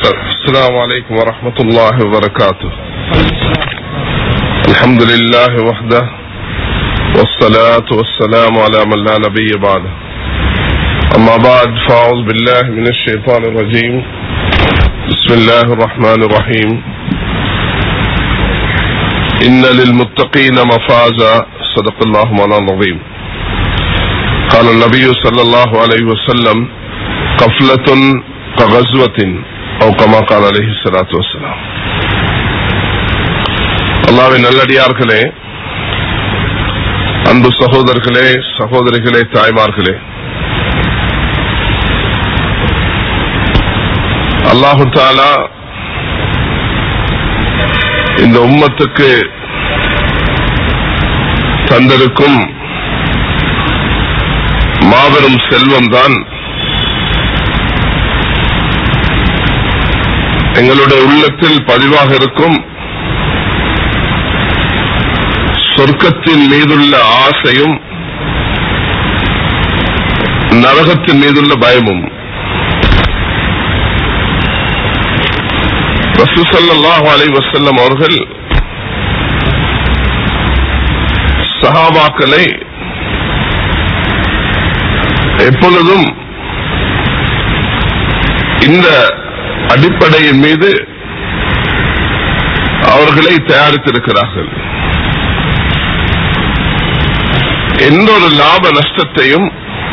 السلام عليكم ورحمة الله وبركاته الحمد لله وحده والصلاة والسلام على من لا نبي بعده أما بعد فأعوذ بالله من الشيطان الرجيم بسم الله الرحمن الرحيم إن للمتقين مفازا صدق الله مولانا العظيم قال النبي صلى الله عليه وسلم قفلة كغزوة أو كما قال عليه الصلاة والسلام அல்லாவின் நல்லடியார்களே அன்பு சகோதரர்களே சகோதரிகளே தாய்மார்களே அல்லாஹு தாலா இந்த உம்மத்துக்கு தந்திருக்கும் மாபெரும் செல்வம் தான் எங்களுடைய உள்ளத்தில் பதிவாக இருக்கும் சொர்க்கத்தின் மீதுள்ள ஆசையும் நரகத்தின் மீதுள்ள பயமும் ரசூசல்லாஹு அலை வசல்லம் அவர்கள் சஹாபாக்களை எப்பொழுதும் இந்த அடிப்படையின் மீது அவர்களை தயாரித்திருக்கிறார்கள் எந்த ஒரு லாப நஷ்டத்தையும்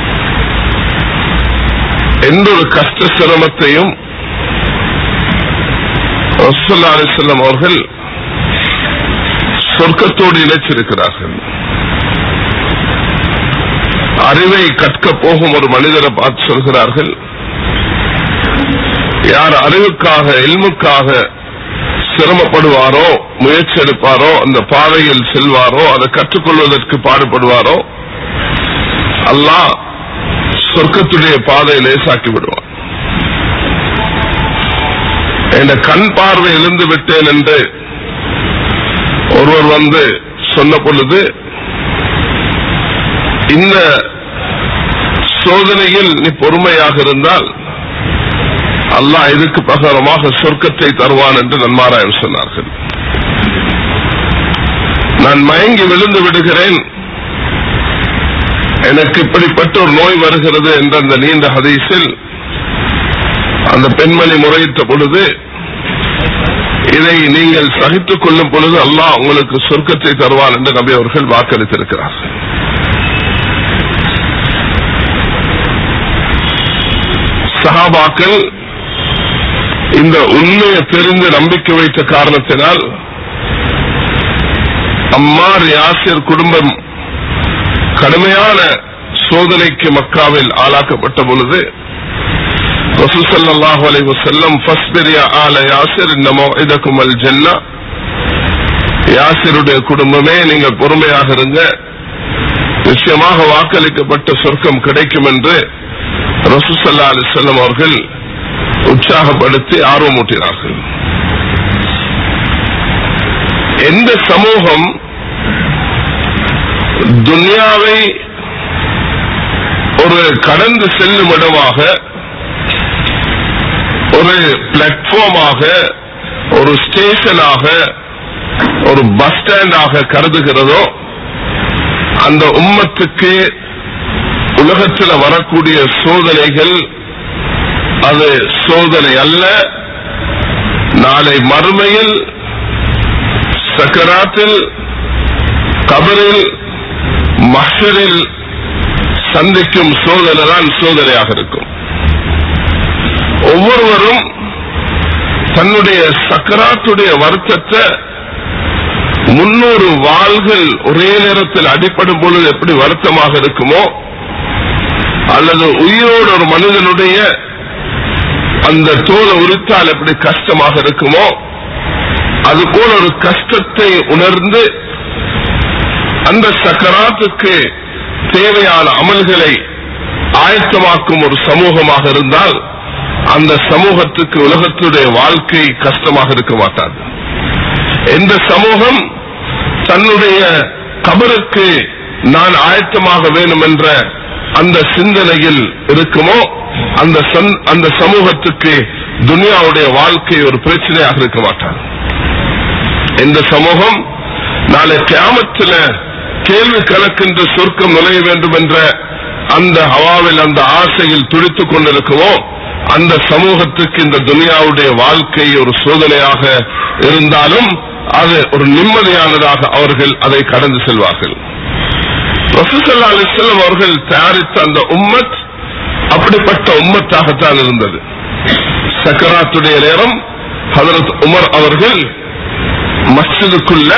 எந்த ஒரு கஷ்ட சிரமத்தையும் ரசல்லா அலிசல்லம் அவர்கள் சொர்க்கத்தோடு இணைச்சிருக்கிறார்கள் அறிவை கற்க போகும் ஒரு மனிதரை பார்த்து சொல்கிறார்கள் யார் அறிவுக்காக எல்முக்காக சிரமப்படுவாரோ முயற்சி எடுப்பாரோ அந்த பாதையில் செல்வாரோ அதை கற்றுக்கொள்வதற்கு பாடுபடுவாரோ அல்லாஹ் சொர்க்கத்துடைய பாதையை லேசாக்கி விடுவார் என் கண் பார்வை எழுந்து விட்டேன் என்று ஒருவர் வந்து சொன்ன பொழுது இந்த சோதனையில் நீ பொறுமையாக இருந்தால் அல்லாஹ் இதுக்கு பகரமாக சொர்க்கத்தை தருவான் என்று நன்மாராயம் சொன்னார்கள் நான் மயங்கி விழுந்து விடுகிறேன் எனக்கு இப்படிப்பட்ட ஒரு நோய் வருகிறது என்ற அந்த நீண்ட ஹதீஸில் அந்த பெண்மணி முறையிட்ட பொழுது இதை நீங்கள் சகித்துக் கொள்ளும் பொழுது அல்லாஹ் உங்களுக்கு சொர்க்கத்தை தருவான் என்று நபி அவர்கள் வாக்களித்திருக்கிறார்கள் சஹாபாக்கள் இந்த உண்மையை தெரிந்து நம்பிக்கை வைத்த காரணத்தினால் அம்மார் யாசிர் குடும்பம் கடுமையான சோதனைக்கு மக்காவில் ஆளாக்கப்பட்ட பொழுது ரசூசல்லாஹு அலைஹி வஸல்லம் ஃபஸ்பிரியா ஆல யாசிர் இன்னமோ இதக்கும் அல் ஜன்னா யாசிருடைய குடும்பமே நீங்கள் பொறுமையாக இருங்க நிச்சயமாக வாக்களிக்கப்பட்ட சொர்க்கம் கிடைக்கும் என்று ரசூசல்லா அலிசல்லம் அவர்கள் உற்சாகப்படுத்தி ஆர்வமூட்டினார்கள் எந்த சமூகம் துன்யாவை ஒரு கடந்து செல்லும் இடமாக ஒரு பிளாட்ஃபார்மாக ஒரு ஸ்டேஷனாக ஒரு பஸ் ஸ்டாண்டாக கருதுகிறதோ அந்த உம்மத்துக்கு உலகத்தில் வரக்கூடிய சோதனைகள் அது சோதனை அல்ல நாளை மறுமையில் சக்கராத்தில் கபரில் மஷரில் சந்திக்கும் சோதனை தான் சோதனையாக இருக்கும் ஒவ்வொருவரும் தன்னுடைய சக்கராத்துடைய வருத்தத்தை முன்னூறு வாள்கள் ஒரே நேரத்தில் அடிப்படும் பொழுது எப்படி வருத்தமாக இருக்குமோ அல்லது உயிரோடு ஒரு மனிதனுடைய அந்த தோலை உரித்தால் எப்படி கஷ்டமாக இருக்குமோ அது போல ஒரு கஷ்டத்தை உணர்ந்து அந்த சக்கராத்துக்கு தேவையான அமல்களை ஆயத்தமாக்கும் ஒரு சமூகமாக இருந்தால் அந்த சமூகத்துக்கு உலகத்துடைய வாழ்க்கை கஷ்டமாக இருக்க மாட்டாது எந்த சமூகம் தன்னுடைய கபருக்கு நான் ஆயத்தமாக வேண்டும் என்ற அந்த சிந்தனையில் இருக்குமோ அந்த சந்- அந்த சமூகத்துக்கு துனியாவுடைய வாழ்க்கை ஒரு பிரச்சனையாக இருக்க மாட்டார் இந்த சமூகம் நாளை கியாமத்தில் கேள்வி கணக்கின்ற சொர்க்கம் நுழைய வேண்டும் என்ற அந்த ஹவாவில் அந்த ஆசையில் துடித்துக் கொண்டிருக்குமோ அந்த சமூகத்துக்கு இந்த துனியாவுடைய வாழ்க்கை ஒரு சோதனையாக இருந்தாலும் அது ஒரு நிம்மதியானதாக அவர்கள் அதை கடந்து செல்வார்கள் ரசூசல்லா அலிஸ்லாம் அவர்கள் தயாரித்த அந்த உம்மத் அப்படிப்பட்ட உம்மத்தாகத்தான் இருந்தது சக்கராத்துடைய நேரம் ஹதரத் உமர் அவர்கள் மஸ்ஜிதுக்குள்ள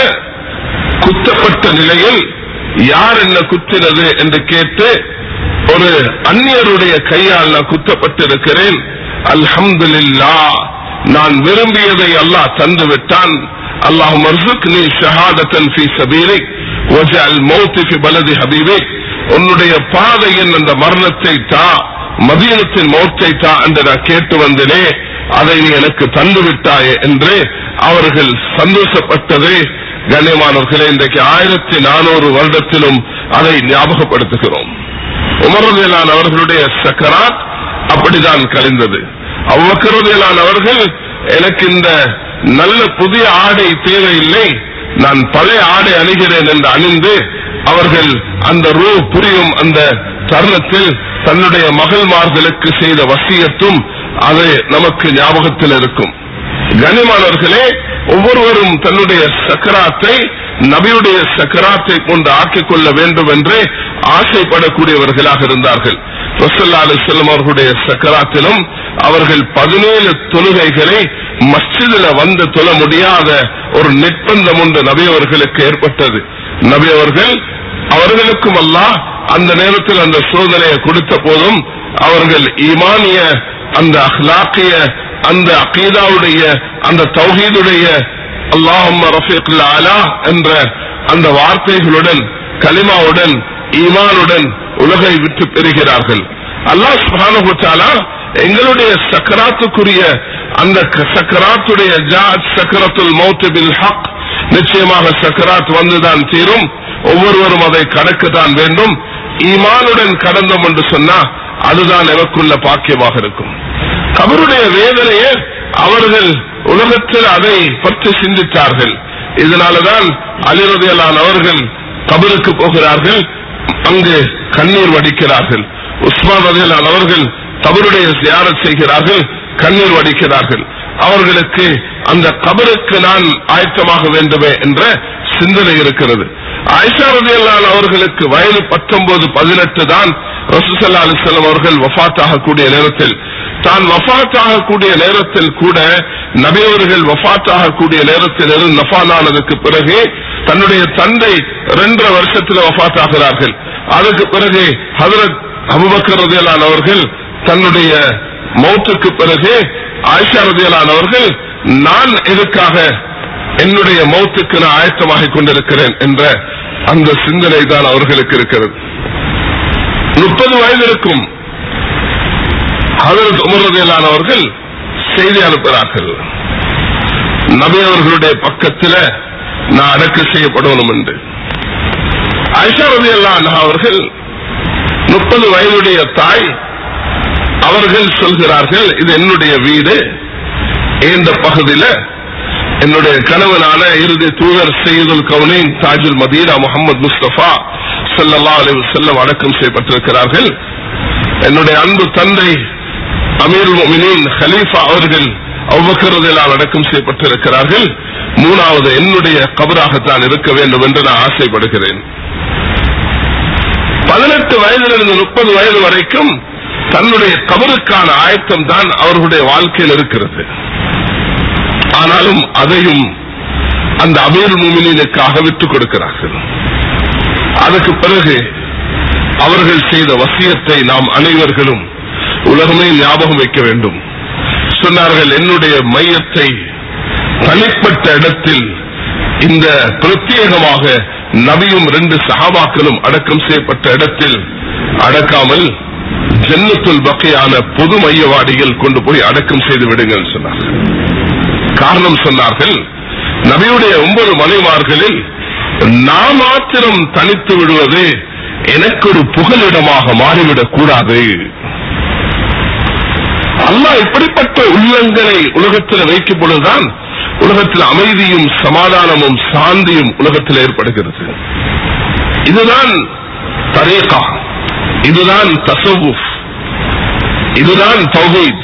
குத்தப்பட்ட நிலையில் யார் என்ன குத்தினது என்று கேட்டு ஒரு அந்நியருடைய கையால் நான் குத்தப்பட்டிருக்கிறேன் அல்ஹம்துலில்லா நான் விரும்பியதை அல்லாஹ் தந்து விட்டான் அல்லாஹ் மர்சுக்னி ஷஹாதத்தன் ஃபீ சபீலிக் வஜஅல் மௌத் ஃபி பலதி ஹபீபிக் உன்னுடைய பாதையின் அந்த மரணத்தை தா மதீனத்தின் மௌத்தை தா என்று நான் கேட்டு வந்தேனே அதை நீ எனக்கு தந்து விட்டாயே என்று அவர்கள் சந்தோஷப்பட்டது கண்ணியமானவர்களே இன்றைக்கு ஆயிரத்தி நானூறு வருடத்திலும் அதை ஞாபகப்படுத்துகிறோம் உமரதிலான் அவர்களுடைய சக்கராத் அப்படிதான் கழிந்தது அவ்வக்கரதிலான் அவர்கள் எனக்கு இந்த நல்ல புதிய ஆடை தேவையில்லை நான் பழைய ஆடை அணிகிறேன் என்று அணிந்து அவர்கள் அந்த ரூ புரியும் அந்த தருணத்தில் தன்னுடைய மகள்மார்களுக்கு செய்த வசியத்தும் அது நமக்கு ஞாபகத்தில் இருக்கும் கனிமானவர்களே ஒவ்வொருவரும் தன்னுடைய சக்கராத்தை நபியுடைய சக்கராத்தை கொண்டு ஆக்கிக் கொள்ள வேண்டும் என்று ஆசைப்படக்கூடியவர்களாக இருந்தார்கள் ரசல்லா அலிஸ்லம் அவர்களுடைய சக்கராத்திலும் அவர்கள் பதினேழு தொழுகைகளை மஸ்ஜிதில் வந்து தொழ முடியாத ஒரு நிர்பந்தம் ஒன்று நபி அவர்களுக்கு ஏற்பட்டது நபி அவர்கள் அவர்களுக்கும் அல்லாஹ் அந்த நேரத்தில் அந்த சோதனையை கொடுத்த போதும் அவர்கள் ஈமானிய அந்த அஹ்லாக்கிய அந்த அகீதாவுடைய அந்த தௌஹீதுடைய அல்லாஹும் ரஃபீக்குல் ஆலா என்ற அந்த வார்த்தைகளுடன் கலிமாவுடன் ஈமானுடன் உலகை விட்டு பெறுகிறார்கள் அல்லாஹ் சுப்ஹானஹு தஆலா எங்களுடைய சக்கராத்துக்குரிய அந்த க- சக்கராத்துடைய ஜாத் சக்கரத்துல் மௌத் பில் ஹக் நிச்சயமாக சக்கராத் வந்துதான் தீரும் ஒவ்வொருவரும் அதை கடக்கத்தான் வேண்டும் ஈமானுடன் கடந்தோம் என்று சொன்னா அதுதான் எனக்குள்ள பாக்கியமாக இருக்கும் கபருடைய வேதனையை அவர்கள் உலகத்தில் அதை பற்றி சிந்தித்தார்கள் இதனாலதான் அலிரதியலான் அவர்கள் கபருக்கு போகிறார்கள் அங்கு கண்ணீர் வடிக்கிறார்கள் உஸ்மான் ரதியலான் அவர்கள் கபருடைய தியானம் செய்கிறார்கள் கண்ணீர் வடிக்கிறார்கள் அவர்களுக்கு அந்த கபருக்கு நான் ஆயத்தமாக வேண்டுமே என்ற சிந்தனை இருக்கிறது ஆயிஷா ரதியல்லான் அவர்களுக்கு வயது பத்தொன்பது பதினெட்டு தான் ரசூசல்லா அலிஸ்லாம் அவர்கள் வஃத் ஆகக்கூடிய நேரத்தில் தான் வஃத் ஆகக்கூடிய நேரத்தில் கூட நபியவர்கள் வஃத் ஆகக்கூடிய நேரத்தில் இருந்து நஃபானானதுக்கு பிறகு தன்னுடைய தந்தை இரண்டரை வருஷத்தில் வஃத் ஆகிறார்கள் அதுக்கு பிறகு ஹதரத் அபுபக்கர் ரதியலான் அவர்கள் தன்னுடைய மௌத்துக்கு பிறகு ஆயிஷா ரதியலான் அவர்கள் நான் எதுக்காக என்னுடைய மௌத்துக்கு நான் ஆயத்தமாகிக் கொண்டிருக்கிறேன் என்ற அந்த சிந்தனை தான் அவர்களுக்கு இருக்கிறது முப்பது வயது இருக்கும் ஹதரத் உமர் ரதியலான் அவர்கள் செய்தி அனுப்புகிறார்கள் நபி அவர்களுடைய பக்கத்தில் நான் அடக்க செய்யப்படணும் என்று ஐஷா ரதியல்லான் அவர்கள் முப்பது வயதுடைய தாய் அவர்கள் சொல்கிறார்கள் இது என்னுடைய வீடு இந்த பகுதியில என்னுடைய கணவனான இறுதி தூதர் செய்யுதுல் கவுனின் தாஜுல் மதீனா முகமது முஸ்தபா ஸல்லல்லாஹு அலைஹி வஸல்லம் அடக்கம் செய்யப்பட்டிருக்கிறார்கள் என்னுடைய அன்பு தந்தை அமீர் முமினின் ஹலீஃபா அவர்கள் அவ்வக்கரதிலால் அடக்கம் செய்யப்பட்டிருக்கிறார்கள் மூணாவது என்னுடைய கபராகத்தான் இருக்க வேண்டும் என்று நான் ஆசைப்படுகிறேன் பதினெட்டு வயதிலிருந்து முப்பது வயது வரைக்கும் தன்னுடைய கபருக்கான ஆயத்தம் தான் அவர்களுடைய வாழ்க்கையில் இருக்கிறது ஆனாலும் அதையும் அந்த அமீர் மூமினுக்காக விட்டுக் கொடுக்கிறார்கள் அதுக்கு பிறகு அவர்கள் செய்த வசியத்தை நாம் அனைவர்களும் உலகமே ஞாபகம் வைக்க வேண்டும் சொன்னார்கள் என்னுடைய மையத்தை தனிப்பட்ட இடத்தில் இந்த பிரத்யேகமாக நபியும் ரெண்டு சஹாபாக்களும் அடக்கம் செய்யப்பட்ட இடத்தில் அடக்காமல் ஜன்னத்துல் பக்கையான பொது மையவாடியில் கொண்டு போய் அடக்கம் செய்து விடுங்கள் சொன்னார்கள் காரணம் சொன்னார்கள் நபியுடைய ஒன்பது மனைமார்களில் நான் மாத்திரம் தனித்து விடுவது எனக்கு ஒரு புகலிடமாக மாறிவிடக் கூடாது அல்லாஹ் இப்படிப்பட்ட உள்ளங்களை உலகத்தில் வைக்கும் பொழுதுதான் உலகத்தில் அமைதியும் சமாதானமும் சாந்தியும் உலகத்தில் ஏற்படுகிறது இதுதான் தரீகா இதுதான் தசவுஃப் இதுதான் தௌஹீத்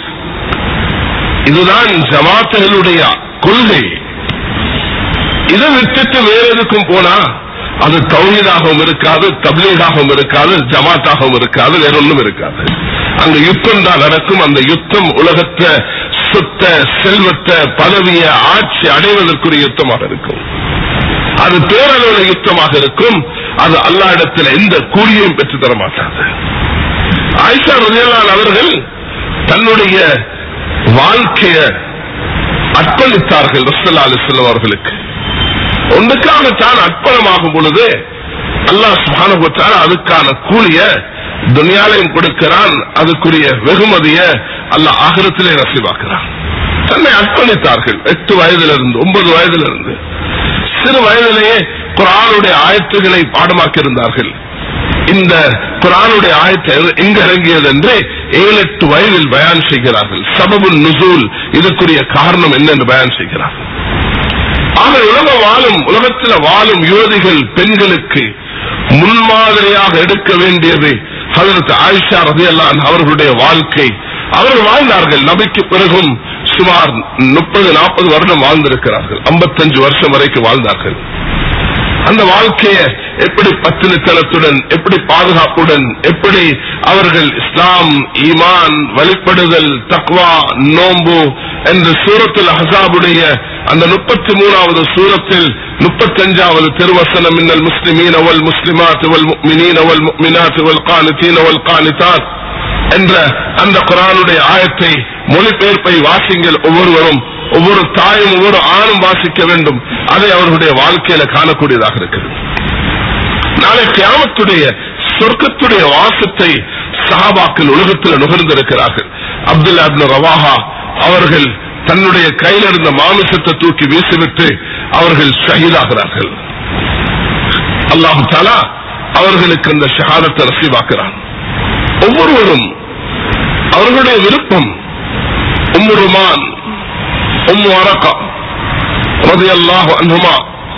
இதுதான் ஜமாத்துகளுடைய கொள்கை இதை விட்டுட்டு வேற எதுக்கும் போனா அது தௌஹீதாகவும் இருக்காது தப்லீகாகவும் இருக்காது ஜமாத்தாகவும் இருக்காது வேற ஒன்றும் இருக்காது அங்க யுத்தம் தான் நடக்கும் அந்த யுத்தம் உலகத்தை சொத்த செல்வத்தை பதவிய ஆட்சி அடைவதற்குரிய யுத்தமாக இருக்கும் அது பேரளவுல யுத்தமாக இருக்கும் அது அல்லா இடத்துல எந்த கூலியும் பெற்று தர மாட்டாது ஆயிஷா ரலியல்லாஹு அவர்கள் தன்னுடைய வாழ்க்கைய அர்ப்பணித்தார்கள் ரசல்லா அலிஸ்லாம் அவர்களுக்கு ஒன்றுக்காக தான் அர்ப்பணமாகும் பொழுது அல்லாஹ் சுப்ஹானஹு வ தஆலா அதுக்கான கூலிய துனியாலையும் கொடுக்கிறான் அதுக்குரிய வெகுமதிய அல்லாஹ் ஆகிரத்திலே நசிவாக்குறான் தன்னை அர்ப்பணித்தார்கள் எட்டு வயதிலிருந்து ஒன்பது வயதிலிருந்து சிறு வயதிலேயே குரானுடைய ஆயத்துகளை பாடமாக்கி இருந்தார்கள் இந்த குரானுடைய ஆயத்தை எங்க இறங்கியது என்று ஏழு எட்டு வயதில் பயான் செய்கிறார்கள் சபபு நுசூல் இதுக்குரிய காரணம் என்ன என்று பயான் செய்கிறார்கள் ஆக உலக வாழும் உலகத்தில் வாழும் யுவதிகள் பெண்களுக்கு முன்மாதிரியாக எடுக்க வேண்டியது ஹதரத் ஆயிஷா ரதியல்லான் அவர்களுடைய வாழ்க்கை அவர்கள் வாழ்ந்தார்கள் நபிக்கு பிறகும் சுமார் முப்பது நாற்பது வருடம் வாழ்ந்திருக்கிறார்கள் 55 வருஷம் வரைக்கும் வாழ்ந்தார்கள் அந்த வாழ்க்கையை எப்படி பத்தினித்தனத்துடன் எப்படி பாதுகாப்புடன் எப்படி அவர்கள் இஸ்லாம் ஈமான் வழிபடுதல் தக்வா நோம்பு என்ற சூரத்தில் ஹசாபுடைய அந்த முப்பத்தி மூணாவது சூரத்தில் முப்பத்தஞ்சாவது திருவசனம் இன்னல் முஸ்லிமீன் அவல் முஸ்லிமாத் வல் முக்மினீன் அவல் முக்மினாத் வல் கானித்தீன் அவல் கானிதாத் என்ற அந்த குரானுடைய ஆயத்தை மொழிபெயர்ப்பை வாசிங்கள் ஒவ்வொருவரும் ஒவ்வொரு தாயும் ஒவ்வொரு ஆணும் வாசிக்க வேண்டும் அதை அவர்களுடைய வாழ்க்கையில காணக்கூடியதாக இருக்கிறது நாளை கியாமத்துடைய சொர்க்கத்துடைய வாசத்தை சஹாபாக்கள் உலகத்தில் நுகர்ந்திருக்கிறார்கள் அப்துல்லா இப்னு ரவாஹா அவர்கள் தன்னுடைய கையில் இருந்த மாமிசத்தை தூக்கி வீசிவிட்டு அவர்கள் ஷஹீதாகிறார்கள் அல்லாஹு தாலா அவர்களுக்கு அந்த ஷஹாதத்தை ரசீவாக்குறான் ஒவ்வொருவரும் அவர்களுடைய விருப்பம் உம்மு ருமான் உம்மு அரகா ரதி அல்லாஹு அன்ஹுமா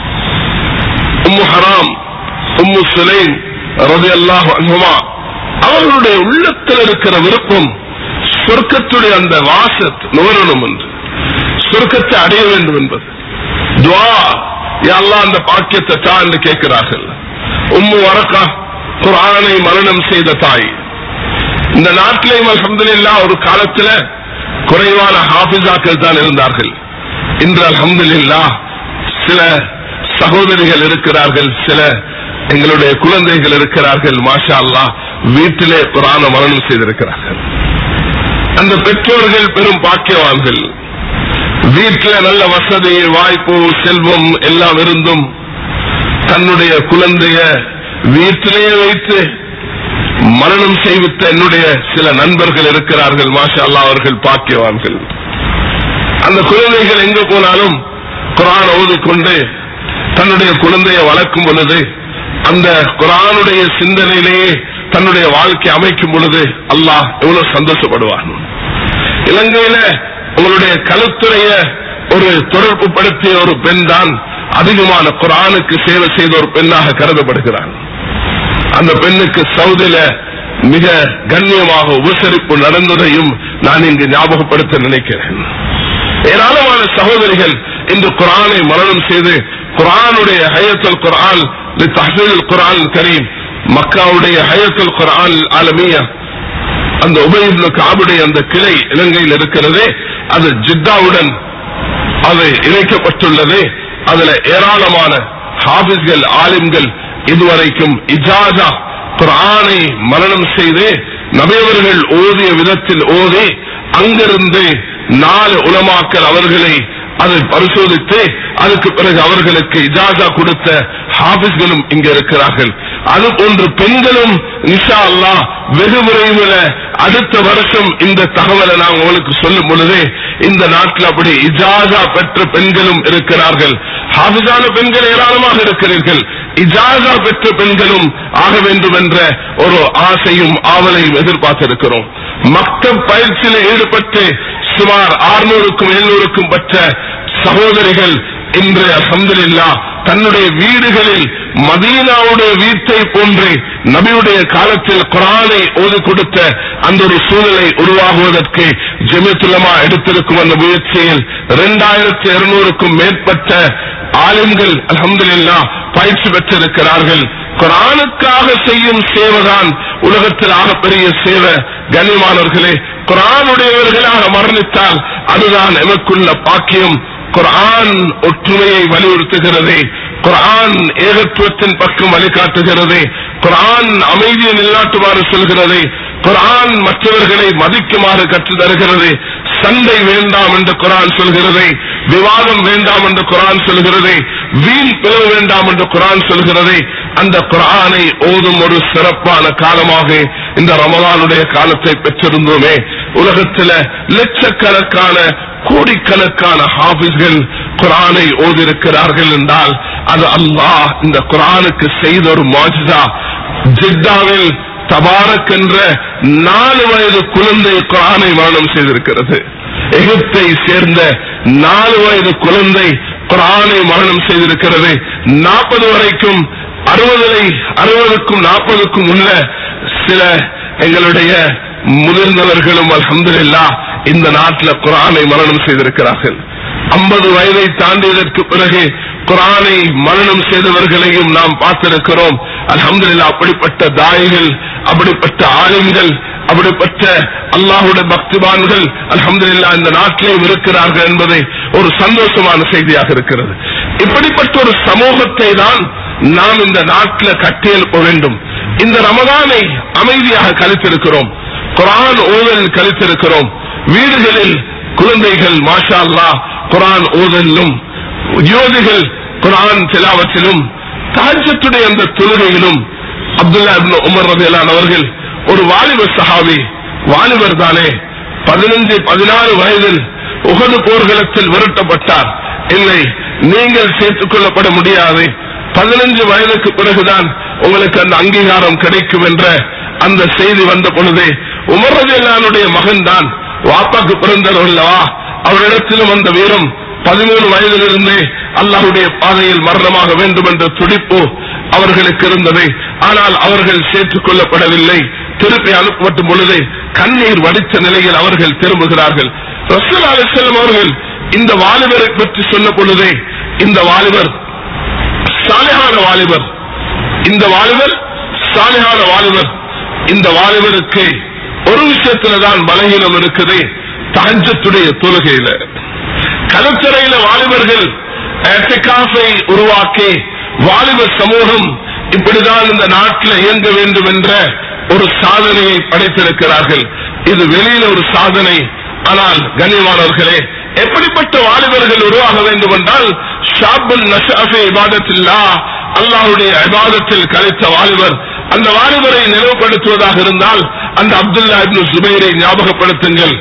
உம்மு ஹராம் உம்மு சுலைம் ரதி அல்லாஹு அன்ஹுமா அவர்களுடைய உள்ளத்தில் இருக்கிற விருப்பம் சொர்க்கத்துடைய அந்த வாசத் நுகரணும் என்று சொர்க்கத்தை அடைய வேண்டும் என்பது துவா எல்லாம் அந்த பாக்கியத்தை தா என்று கேட்கிறார்கள் உம்மு வரக்கா குரானை மரணம் செய்த தாய் இந்த நாட்டிலேயும் அல்ஹம்துலில்லா ஒரு காலத்துல குறைவான ஹாபிசாக்கள் தான் இருந்தார்கள் இன்று அல்ஹம்துலில்லா சில சகோதரிகள் இருக்கிறார்கள் சில எங்களுடைய குழந்தைகள் இருக்கிறார்கள் மாஷா அல்லாஹ் வீட்டிலே குரான மரணம் செய்திருக்கிறார்கள் அந்த பெற்றோர்கள் பெரும் பாக்கியவான்கள் வீட்டில நல்ல வசதி வாய்ப்பு செல்வம் எல்லாம் இருந்தும் தன்னுடைய குழந்தைய வீட்டிலேயே வைத்து மரணம் செய்வித்த என்னுடைய சில நண்பர்கள் இருக்கிறார்கள் மாஷா அல்லாஹ் அவர்கள் பாக்கியவான்கள் அந்த குழந்தைகள் எங்க போனாலும் குரான் ஓதிக்கொண்டு தன்னுடைய குழந்தையை வளர்க்கும் பொழுது அந்த குரானுடைய சிந்தனையிலேயே தன்னுடைய வாழ்க்கை அமைக்கும் பொழுது அல்லாஹ் எவ்வளவு சந்தோஷப்படுவான் இலங்கையில உங்களுடைய கழுத்துறைய ஒரு தொடர்பு படுத்திய ஒரு பெண் தான் அதிகமான குரானுக்கு சேவை செய்த ஒரு பெண்ணாக கருதப்படுகிறார் அந்த பெண்ணுக்கு சவுதியில மிக கண்ணியமாக உபசரிப்பு நடந்ததையும் நான் இங்கு ஞாபகப்படுத்த நினைக்கிறேன் ஏராளமான சகோதரிகள் இன்று குரானை மரணம் செய்து குரானுடைய ஹயத்தல் குரான் தஹ்லீல் குரான் கரீம் மக்காவுடைய ஹயத்தல் குரான் ஆலமியா அந்த உபயிப்னு காபுடைய அந்த கிளை இலங்கையில் இருக்கிறதே அது ஜித்தாவுடன் அது இணைக்கப்பட்டுள்ளது அதுல ஏராளமான ஹாபிஸ்கள் ஆலிம்கள் இதுவரைக்கும் இஜாதா குரானை மரணம் செய்து நபையவர்கள் ஓதிய விதத்தில் ஓதி அங்கிருந்து நாலு உலமாக்கல் அவர்களை அதை பரிசோதித்து அதுக்கு பிறகு அவர்களுக்கு இஜாசா கொடுத்த ஹாபிஸ்களும் இங்க இருக்கிறார்கள் அது போன்று பெண்களும் நிஷா அல்லா வெகு விரைவில் அடுத்த வருஷம் இந்த தகவலை நான் உங்களுக்கு சொல்லும் பொழுது இந்த நாட்டில் அப்படி இஜாசா பெற்ற பெண்களும் இருக்கிறார்கள் ஹாபிஸான பெண்கள் ஏராளமாக இருக்கிறீர்கள் இஜாசா பெற்ற பெண்களும் ஆக வேண்டும் என்ற ஒரு ஆசையும் ஆவலையும் எதிர்பார்த்திருக்கிறோம் மக்தப் பயிற்சியில் ஈடுபட்டு சுமார் 600க்கும் 700க்கும் பற்ற சகோதரிகள் இன்று அல்ஹம்துலில்லாஹ் தன்னுடைய வீடுகளில் மதீனாவுடைய வீட்டை போன்று நபியுடைய காலத்தில் குரானை ஓதி கொடுத்த அந்த ஒரு சூழலை உருவாகுவதற்கு ஜெமித்துலமா எடுத்திருக்கும் அந்த முயற்சியில் இரண்டாயிரத்தி இருநூறுக்கும் மேற்பட்ட ஆலிம்கள் அல்ஹம்துலில்லாஹ் பயிற்சி பெற்றிருக்கிறார்கள் குரானுக்காக செய்யும் சேவைதான் உலகத்தில் ஆகப்பெரிய சேவை கண்ணியமானவர்களே குரானுடையவர்களாக மரணித்தால் அதுதான் எமக்குள்ள பாக்கியம் குர்ஆன் ஒற்றுமையை வலியுறுத்துகிறது குர்ஆன் ஏகத்துவத்தின் பக்கம் வழிகாட்டுகிறது குர்ஆன் அமைதியை நிலைநாட்டுமாறு சொல்கிறது குர்ஆன் மற்றவர்களை மதிக்குமாறு கற்றுத் தருகிறது சண்டை வேண்டாம் என்று குர்ஆன் சொல்கிறது விவாதம் வேண்டாம் என்று குர்ஆன் சொல்கிறது வீண் பிளவு வேண்டாம் என்று குர்ஆன் சொல்கிறது அந்த குர்ஆனை ஓதும் ஒரு சிறப்பான காலமாக இந்த ரமலானுடைய காலத்தை பெற்றிருந்தோமே உலகத்தில் லட்சக்கணக்கான கோடிக்கணக்கான ஹாபிஸ்கள் குரானை ஓதிருக்கிறார்கள் என்றால் அது அல்லாஹ் இந்த குரானுக்கு செய்த ஒரு மாஜிதா ஜித்தாவில் தபாரக் என்ற நாலு வயது குழந்தை குரானை மரணம் செய்திருக்கிறது எகிப்தை சேர்ந்த நாலு வயது குழந்தை குரானை மரணம் செய்திருக்கிறது நாற்பது வரைக்கும் அறுபதுலை அறுபதுக்கும் நாற்பதுக்கும் உள்ள சில எங்களுடைய முதிர்ந்தவர்களும் அல்ஹம்துலில்லா இந்த நாட்டில் குரானை மரணம் செய்திருக்கிறார்கள் ஐம்பது வயதை தாண்டியதற்கு பிறகு குரானை மரணம் செய்தவர்களையும் நாம் பார்த்திருக்கிறோம் அல்ஹம்துலில்லா அப்படிப்பட்ட தாய்கள் அப்படிப்பட்ட ஆளுங்கள் அப்படிப்பட்ட அல்லாஹுடைய பக்திபான்கள் அல்ஹம்துலில்லா இந்த நாட்டிலேயும் இருக்கிறார்கள் என்பதை ஒரு சந்தோஷமான செய்தியாக இருக்கிறது இப்படிப்பட்ட ஒரு சமூகத்தை தான் நாம் இந்த நாட்டில் கட்டியெழுப்ப வேண்டும் இந்த ரமதானை அமைதியாக கழித்திருக்கிறோம் குரான் ஓதல் கழித்திருக்கிறோம் வீடுகளில் குழந்தைகள் மாஷா அல்லாஹ் குரான் ஓதலிலும் யோதிகள் குரான் திலாவத்திலும் தாஜத்துடைய அந்த தொழுகையிலும் அப்துல்லா இப்னு உமர் ரதியலான் அவர்கள் ஒரு வாலிபர் சஹாபி வாலிபர் தானே பதினஞ்சு பதினாறு வயதில் உகது போர்க்களத்தில் விரட்டப்பட்டார் இல்லை நீங்கள் சேர்த்துக் கொள்ளப்பட முடியாது பதினஞ்சு வயதுக்கு பிறகுதான் உங்களுக்கு அந்த அங்கீகாரம் கிடைக்கும் என்ற அந்த செய்தி வந்த பொழுது உமரதியல்லானுடைய மகன் தான் வாப்பாக்கு பிறந்தவர் அல்லவா அவரிடத்திலும் அந்த வீரம் பதிமூணு வயதிலிருந்தே அல்லாஹுடைய பாதையில் மரணமாக வேண்டும் என்ற துடிப்பு அவர்களுக்கு இருந்தது ஆனால் அவர்கள் சேர்த்துக் கொள்ளப்படவில்லை திருப்பி அனுப்பப்படும் பொழுது கண்ணீர் வடித்த நிலையில் அவர்கள் திரும்புகிறார்கள் ரசூல் அலிசல்லம் அவர்கள் இந்த வாலிபரை பற்றி சொன்ன பொழுதே இந்த வாலிபர் சாலையான வாலிபர் இந்த வாலிபர் சாலையான வாலிபர் இந்த வாலிபருக்கு ஒரு விஷயத்துல தான் பலகீனம் இருக்குது தகஞ்சத்துடைய தொழுகையில கலத்தரையில வாலிபர்கள் ஏத்திகாஃபை உருவாக்கி வாலிப சமூகம் இப்படிதான் இந்த நாட்டில் இயங்க வேண்டும் என்ற ஒரு சாதனையை படைத்திருக்கிறார்கள் இது வெளியில ஒரு சாதனை ஆனால் கண்ணியமானவர்களே எப்படிப்பட்ட வாலிபர்கள் உருவாக வேண்டும் என்றால் ஷாபுல் நஷாஃபி இபாதத்தில்லா அல்லாஹ்வுடைய இபாதத்தில் கலைத்த வாலிபர் அந்த வாலிபரை நினைவுபடுத்துவதாக இருந்தால் அந்த அப்துல்லா இப்னு சுபைரை ஞாபகப்படுத்துங்கள்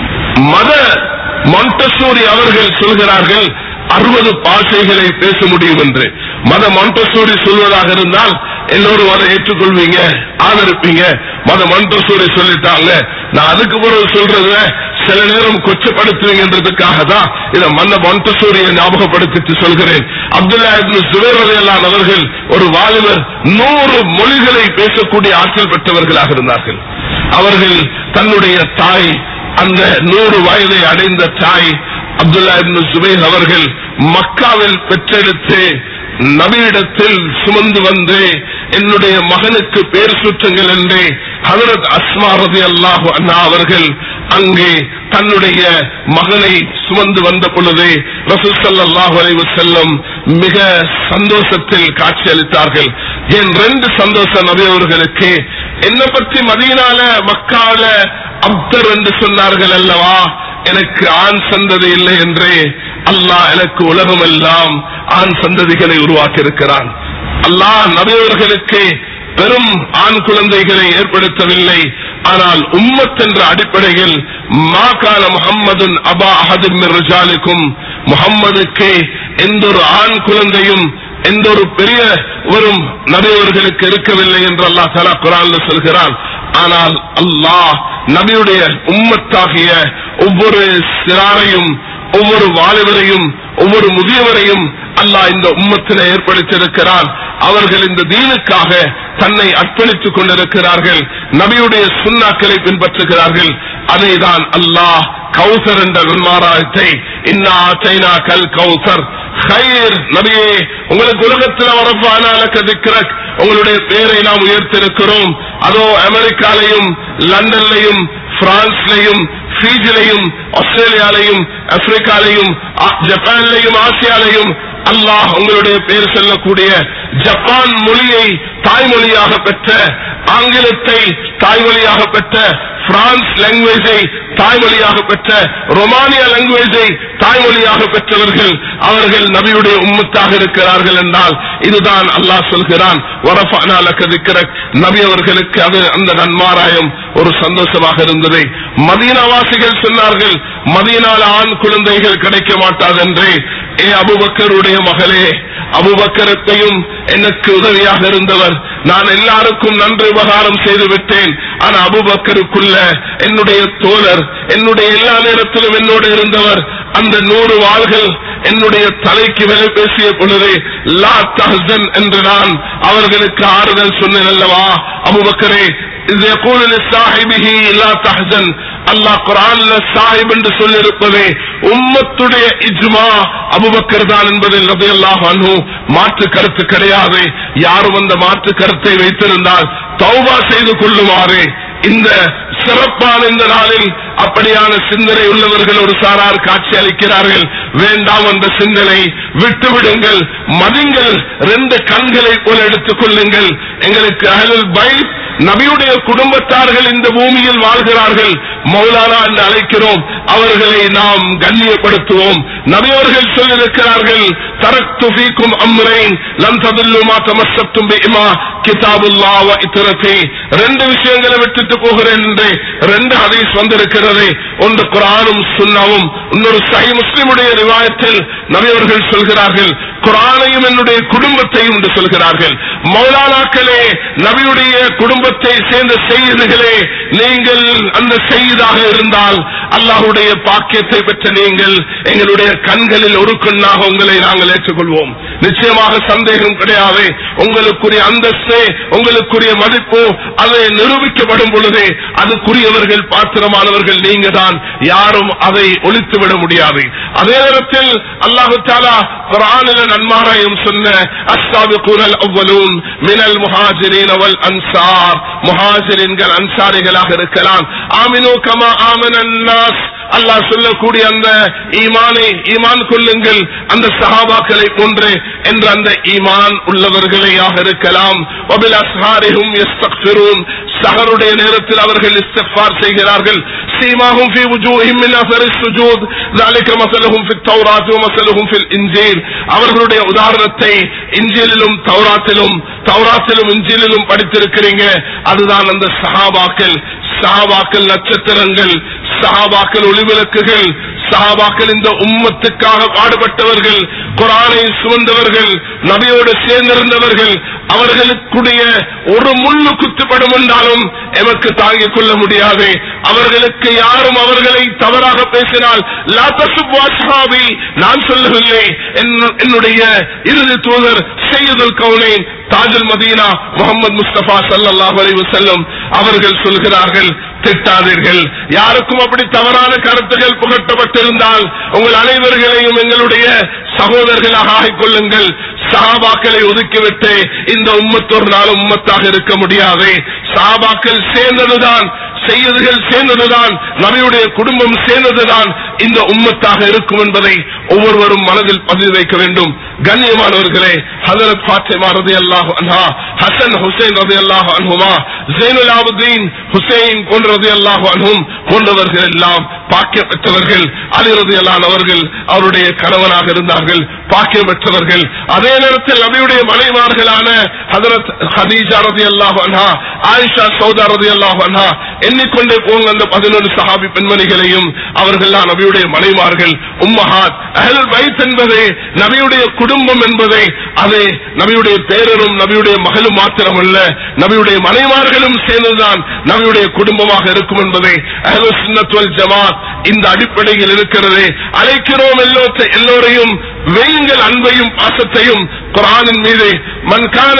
மத மாண்டசூரி அவர்கள் சொல்கிறார்கள் அறுபது பாஷைகளை பேச முடியும் என்று மத மாண்டசூரி சொல்வதாக இருந்தால் எல்லோரும் அதை ஏற்றுக்கொள்வீங்க ஆதரிப்பீங்க மத மாண்டசூரி சொல்லிட்டாங்க நான் அதுக்கு பிறகு சொல்றது சில நேரம் கொச்சப்படுத்துவீங்கன்றதுக்காக தான் இதை மன்ன மாண்டசூரியை ஞாபகப்படுத்திட்டு சொல்கிறேன் அப்துல்லா இப்னு சுபைர் ரலியல்லாஹு அவர்கள் ஒரு வாலிபர் நூறு மொழிகளை பேசக்கூடிய ஆற்றல் பெற்றவர்களாக இருந்தார்கள் அவர்கள் தன்னுடைய தாய் அந்த நூறு வயதை அடைந்த தாய் அப்துல்லா இப்னு சுபைர் அவர்கள் மக்காவில் பெற்றெடுத்து நபியிடத்தில் சுமந்து வந்து என்னுடைய மகனுக்கு பேர் சுற்றுங்கள் என்று ஹதரத் அஸ்மா ரதி அல்லாஹு அண்ணா அவர்கள் அங்கே தன்னுடைய மகனை சுமந்து வந்த பொழுது ரசூல் ஸல்லல்லாஹு அலைஹி வஸல்லம் மிக சந்தோஷத்தில் காட்சியளித்தார்கள் என் ரெண்டு சந்தோஷ நபி அவர்களுக்கு என்ன பற்றி மதீனால மக்கால அப்தர் என்று சொன்னார்கள் அல்லவா எனக்கு ஆண் சந்ததி இல்லை என்று அல்லாஹ் எனக்கு உலகம் எல்லாம் ஆண் சந்ததிகளை உருவாக்கி இருக்கிறான் அல்லாஹ் நபியவர்களுக்கு பெரும் ஆண் குழந்தைகளை ஏற்படுத்தவில்லை ஆனால் உம்மத் என்ற அடிப்படையில் மாகால முகம்மது அபா அஹதின் ரிஜாலுக்கும் முகம்மதுக்கு எந்த ஒரு ஆண் குழந்தையும் எந்த ஒரு பெரிய வரும் நபியவர்களுக்கு இருக்கவில்லை என்று அல்லாஹ் தலா குரான்ல சொல்கிறான் ஆனால் அல்லாஹ் நபியுடைய உம்மத்தாகிய ஒவ்வொரு சிறாரையும் ஒவ்வொரு வாலிபரையும் ஒவ்வொரு முதியவரையும் அல்லாஹ் இந்த உம்மத்தில ஏற்படுத்தியிருக்கிறான் அவர்கள் இந்த தீனுக்காக தன்னை அர்ப்பணித்துக் கொண்டிருக்கிறார்கள் நபியுடைய சுண்ணாக்களை பின்பற்றுகிறார்கள் அதைதான் அல்லாஹ் கௌசர் என்ற நன்மாராயத்தை இன்னா சைனா கல் கௌசர் ஹைர் நபியே உங்களுக்கு உலகத்தில் வரப்பானாலக்க திக்ரக் உங்களுடைய பேரை நாம் உயர்த்திருக்கிறோம் அதோ அமெரிக்காலையும் லண்டன்லையும் பிரான்ஸ்லையும் பீஜிலையும் ஆஸ்திரேலியாலையும் ஆப்பிரிக்காலையும் ஆ- ஜப்பான்லையும் ஆசியாலையும் அல்லாஹ் உங்களுடைய பேர் சொல்லக்கூடிய ஜப்பான் மொழியை தாய்மொழியாக பெற்ற ஆங்கிலத்தை தாய்மொழியாக பெற்ற பிரான்ஸ் லாங்குவேஜை தாய்மொழியாக பெற்ற ரொமானிய லாங்குவேஜை தாய்மொழியாக பெற்றவர்கள் அவர்கள் நபியுடைய உம்மத்தாக இருக்கிறார்கள் என்றால் இதுதான் அல்லாஹ் சொல்கிறான் வரஃபஅனா லக திக்ரக். நபி அவர்களுக்கு அது அந்த நன்மாராயம் ஒரு சந்தோஷமாக இருந்தது மதீனாவாசிகள் சொன்னார்கள் மதீனால ஆண் குழந்தைகள் கிடைக்க மாட்டாது என்று ஏ அபுபக்கருடைய மகளே அபுபக்கரத்தையும் எனக்கு உதவியாக இருந்தவர் நான் எல்லாருக்கும் நன்றி உபகாரம் செய்து விட்டேன் ஆனா அபுபக்கருக்குள்ள என்னுடைய தோழர் என்னுடைய எல்லா நேரத்திலும் என்னோடு இருந்தவர் அந்த நூறு வாள்கள் என்னுடைய தலைக்கு விலை பேசிய பொழுது லா தஹ்சன் என்று நான் அவர்களுக்கு ஆறுதல் சொன்னேன் அல்லவா அபுபக்கரே இது يقول لصاحبه لا تحزن அல்லாஹ் குரான்ல சாஹிப் என்று சொல்லியிருப்பதே உம்மத்துடைய இஜ்மா அபுபக்கர் தான் என்பதில் ரபியல்லாஹு அன்ஹு மாற்று கருத்து கிடையாது யாரும் அந்த மாற்று கருத்தை வைத்திருந்தால் தௌபா செய்து கொள்ளுமாறு இந்த சிறப்பான இந்த நாளில் அப்படியான சிந்தனை உள்ளவர்கள் ஒரு சாரார் காட்சி அளிக்கிறார்கள் வேண்டாம் அந்த சிந்தனை விட்டுவிடுங்கள் மதிங்கள் ரெண்டு கண்களை போல எடுத்துக் கொள்ளுங்கள் எங்களுக்கு அஹ்லுல் பைத் நபியுடைய குடும்பத்தார்கள் இந்த பூமியில் வாழ்கிறார்கள் மௌலானா என்று அழைக்கிறோம் அவர்களை நாம் கண்ணியப்படுத்துவோம் நபியவர்கள் சொல்லியிருக்கிறார்கள் தரக்து ஃபீக்கும் அம்ரைன் லன் ததுல்லு மா தமஸ்ஸக்தும் பிஹிமா கிதாபுல்லாஹ் வ இத்ரதி ரெண்டு விஷயங்களை விட்டுட்டு போகிறேன் என்று ரெண்டு ஹதீஸ் வந்திருக்கிறது ஒன்று குர்ஆனும் சுன்னாவும் இன்னொரு சஹி முஸ்லிமுடைய ரிவாயத்தில் நபியவர்கள் சொல்கிறார்கள் குர்ஆனையும் என்னுடைய குடும்பத்தையும் என்று சொல்கிறார்கள் மௌலானாக்களே நபியுடைய குடும்பத்தை சேர்ந்த செய்திகளே நீங்கள் அந்த செய்தாக இருந்தால் அல்லாஹ்வுடைய பாக்கியத்தை பெற்ற நீங்கள் எங்களுடைய கண்களில் ஒரு கண்ணாக உங்களை நாங்கள் ஏற்றுக்கொள்வோம் நிச்சயமாக சந்தேகம் கிடையாது உங்களுக்குரிய அந்தஸ்து உங்களுக்குரிய மதிப்பு அதை நிரூபிக்கப்படும் பொழுது அதுக்குரியவர்கள் பாத்திரமானவர்கள் நீங்க தான் யாரும் அதை ஒழித்து விட முடியாது அதே நேரத்தில் அல்லாஹு தாலா குரானில நன்மாராயம் சொன்ன அஸ்தாபிகுனல் அவ்வலூன் மினல் முஹாஜிரின் அவல் அன்சார் முஹாஜிரின்கள் அன்சாரிகளாக இருக்கலாம் ஆமினு கமா ஆமனன் நாஸ் அல்லாஹ் சொல்லக்கூடிய அந்த ஈமானை ஈமான் கொள்ளுங்கள் அந்த சஹாபாக்களை போன்று என்ற அந்த ஈமான் உள்ளவர்களையாக இருக்கலாம் வபில் அஸ்ஹாரிஹும் யஸ்தக்ஃபிரூன் சஹருடைய நேரத்தில் அவர்கள் இஸ்திக்ஃபார் செய்கிறார்கள் சீமாஹும் ஃபீ வுஜூஹிம் மின் அஸரி ஸுஜூத் ذلك مثلهم في التوراة ومثلهم في الإنجيل அவர்களுடைய உதாரணத்தை இஞ்சிலிலும் தௌராத்திலும் தௌராத்திலும் இஞ்சிலிலும் படித்திருக்கிறீங்க அதுதான் அந்த சஹாபாக்கள் சஹாபாக்கள் நட்சத்திரங்கள் சஹாபாக்கள் ஒளிவிளக்குகள் சஹாபாக்கள் இந்த உம்மத்துக்காக பாடுபட்டவர்கள் குரானை சுமந்தவர்கள் நபியோடு சேர்ந்திருந்தவர்கள் அவர்களுக்குடைய ஒரு முள்ளு குத்துப்படும் என்றாலும் எமக்கு தாங்கிக் கொள்ள முடியாது அவர்களுக்கு யாரும் அவர்களை தவறாக பேசினால் லா தசுப்பு அஸ்ஹாபி, நான் சொல்லவில்லை என்னு- என்னுடைய இறுதி தூதர் செய்யுதல் கவுனேன் தாஜுல் மதீனா முகமது முஸ்தபா ஸல்லல்லாஹு அலைஹி வஸல்லம் அவர்கள் சொல்கிறார்கள் திட்டாதீர்கள் யாருக்கும் அப்படி தவறான கருத்துகள் புகட்டப்பட்டிருந்தால் உங்கள் அனைவர்களையும் எங்களுடைய சகோதரர்களாக ஆகிக் கொள்ளுங்கள் சஹாபாக்களை ஒதுக்கிவிட்டு இந்த உம்மத்து ஒரு நாள் உம்மத்தாக இருக்க முடியாது சஹாபாக்கள் சேர்ந்ததுதான் செய்யதுகள் சேர்ந்ததுதான் நபியுடைய குடும்பம் சேர்ந்ததுதான் இந்த உம்மத்தாக இருக்கும் என்பதை ஒவ்வொருவரும் மனதில் பதிவு வைக்க வேண்டும் கண்ணியமானவர்களே ஹசரத் ஃபாத்திமா ரதி அல்லாஹு அன்ஹா ஹசன் ஹுசைன் ரதி அல்லாஹு அன்ஹுமா ஜெயினுல் ஆபுதீன் ஹுசைன் போன்ற ரதி அல்லாஹு அன்ஹும் போன்றவர்கள் எல்லாம் பாக்கியம் பெற்றவர்கள் அலி ரதி அவர்கள் அவருடைய கணவனாக இருந்தார்கள் பாக்கியம் பெற்றவர்கள் அதே நேரத்தில் நபியுடைய மனைவார்களான ஹதரத் ஹதீஜா ரதி அல்லாஹு அன்ஹா ஆயிஷா சௌதா ரதி அல்லாஹு அன்ஹா எண்ணிக்கொண்டே போங்க அந்த பதினொரு சஹாபி பெண்மணிகளையும் அவர்கள்லாம் நபியுடைய மனைமார்கள் உம்மஹாத் அஹல் பைத் என்பது நபியுடைய குடும்பம் என்பதை அது நபியுடைய பேரரும் நபியுடைய மகளும் மாத்திரமல்ல நபியுடைய மனைமார்களும் சேர்ந்துதான் நபியுடைய குடும்பமாக இருக்கும் என்பதை அஹ்லு சுன்னத் வல் ஜமாத் இந்த அடிப்படையில் இருக்கிறது அழைக்கிறோம் எல்லோத்த- எல்லோரையும் வெயுங்கள் அன்பையும் பாசத்தையும் குரானின் மீது மன்கான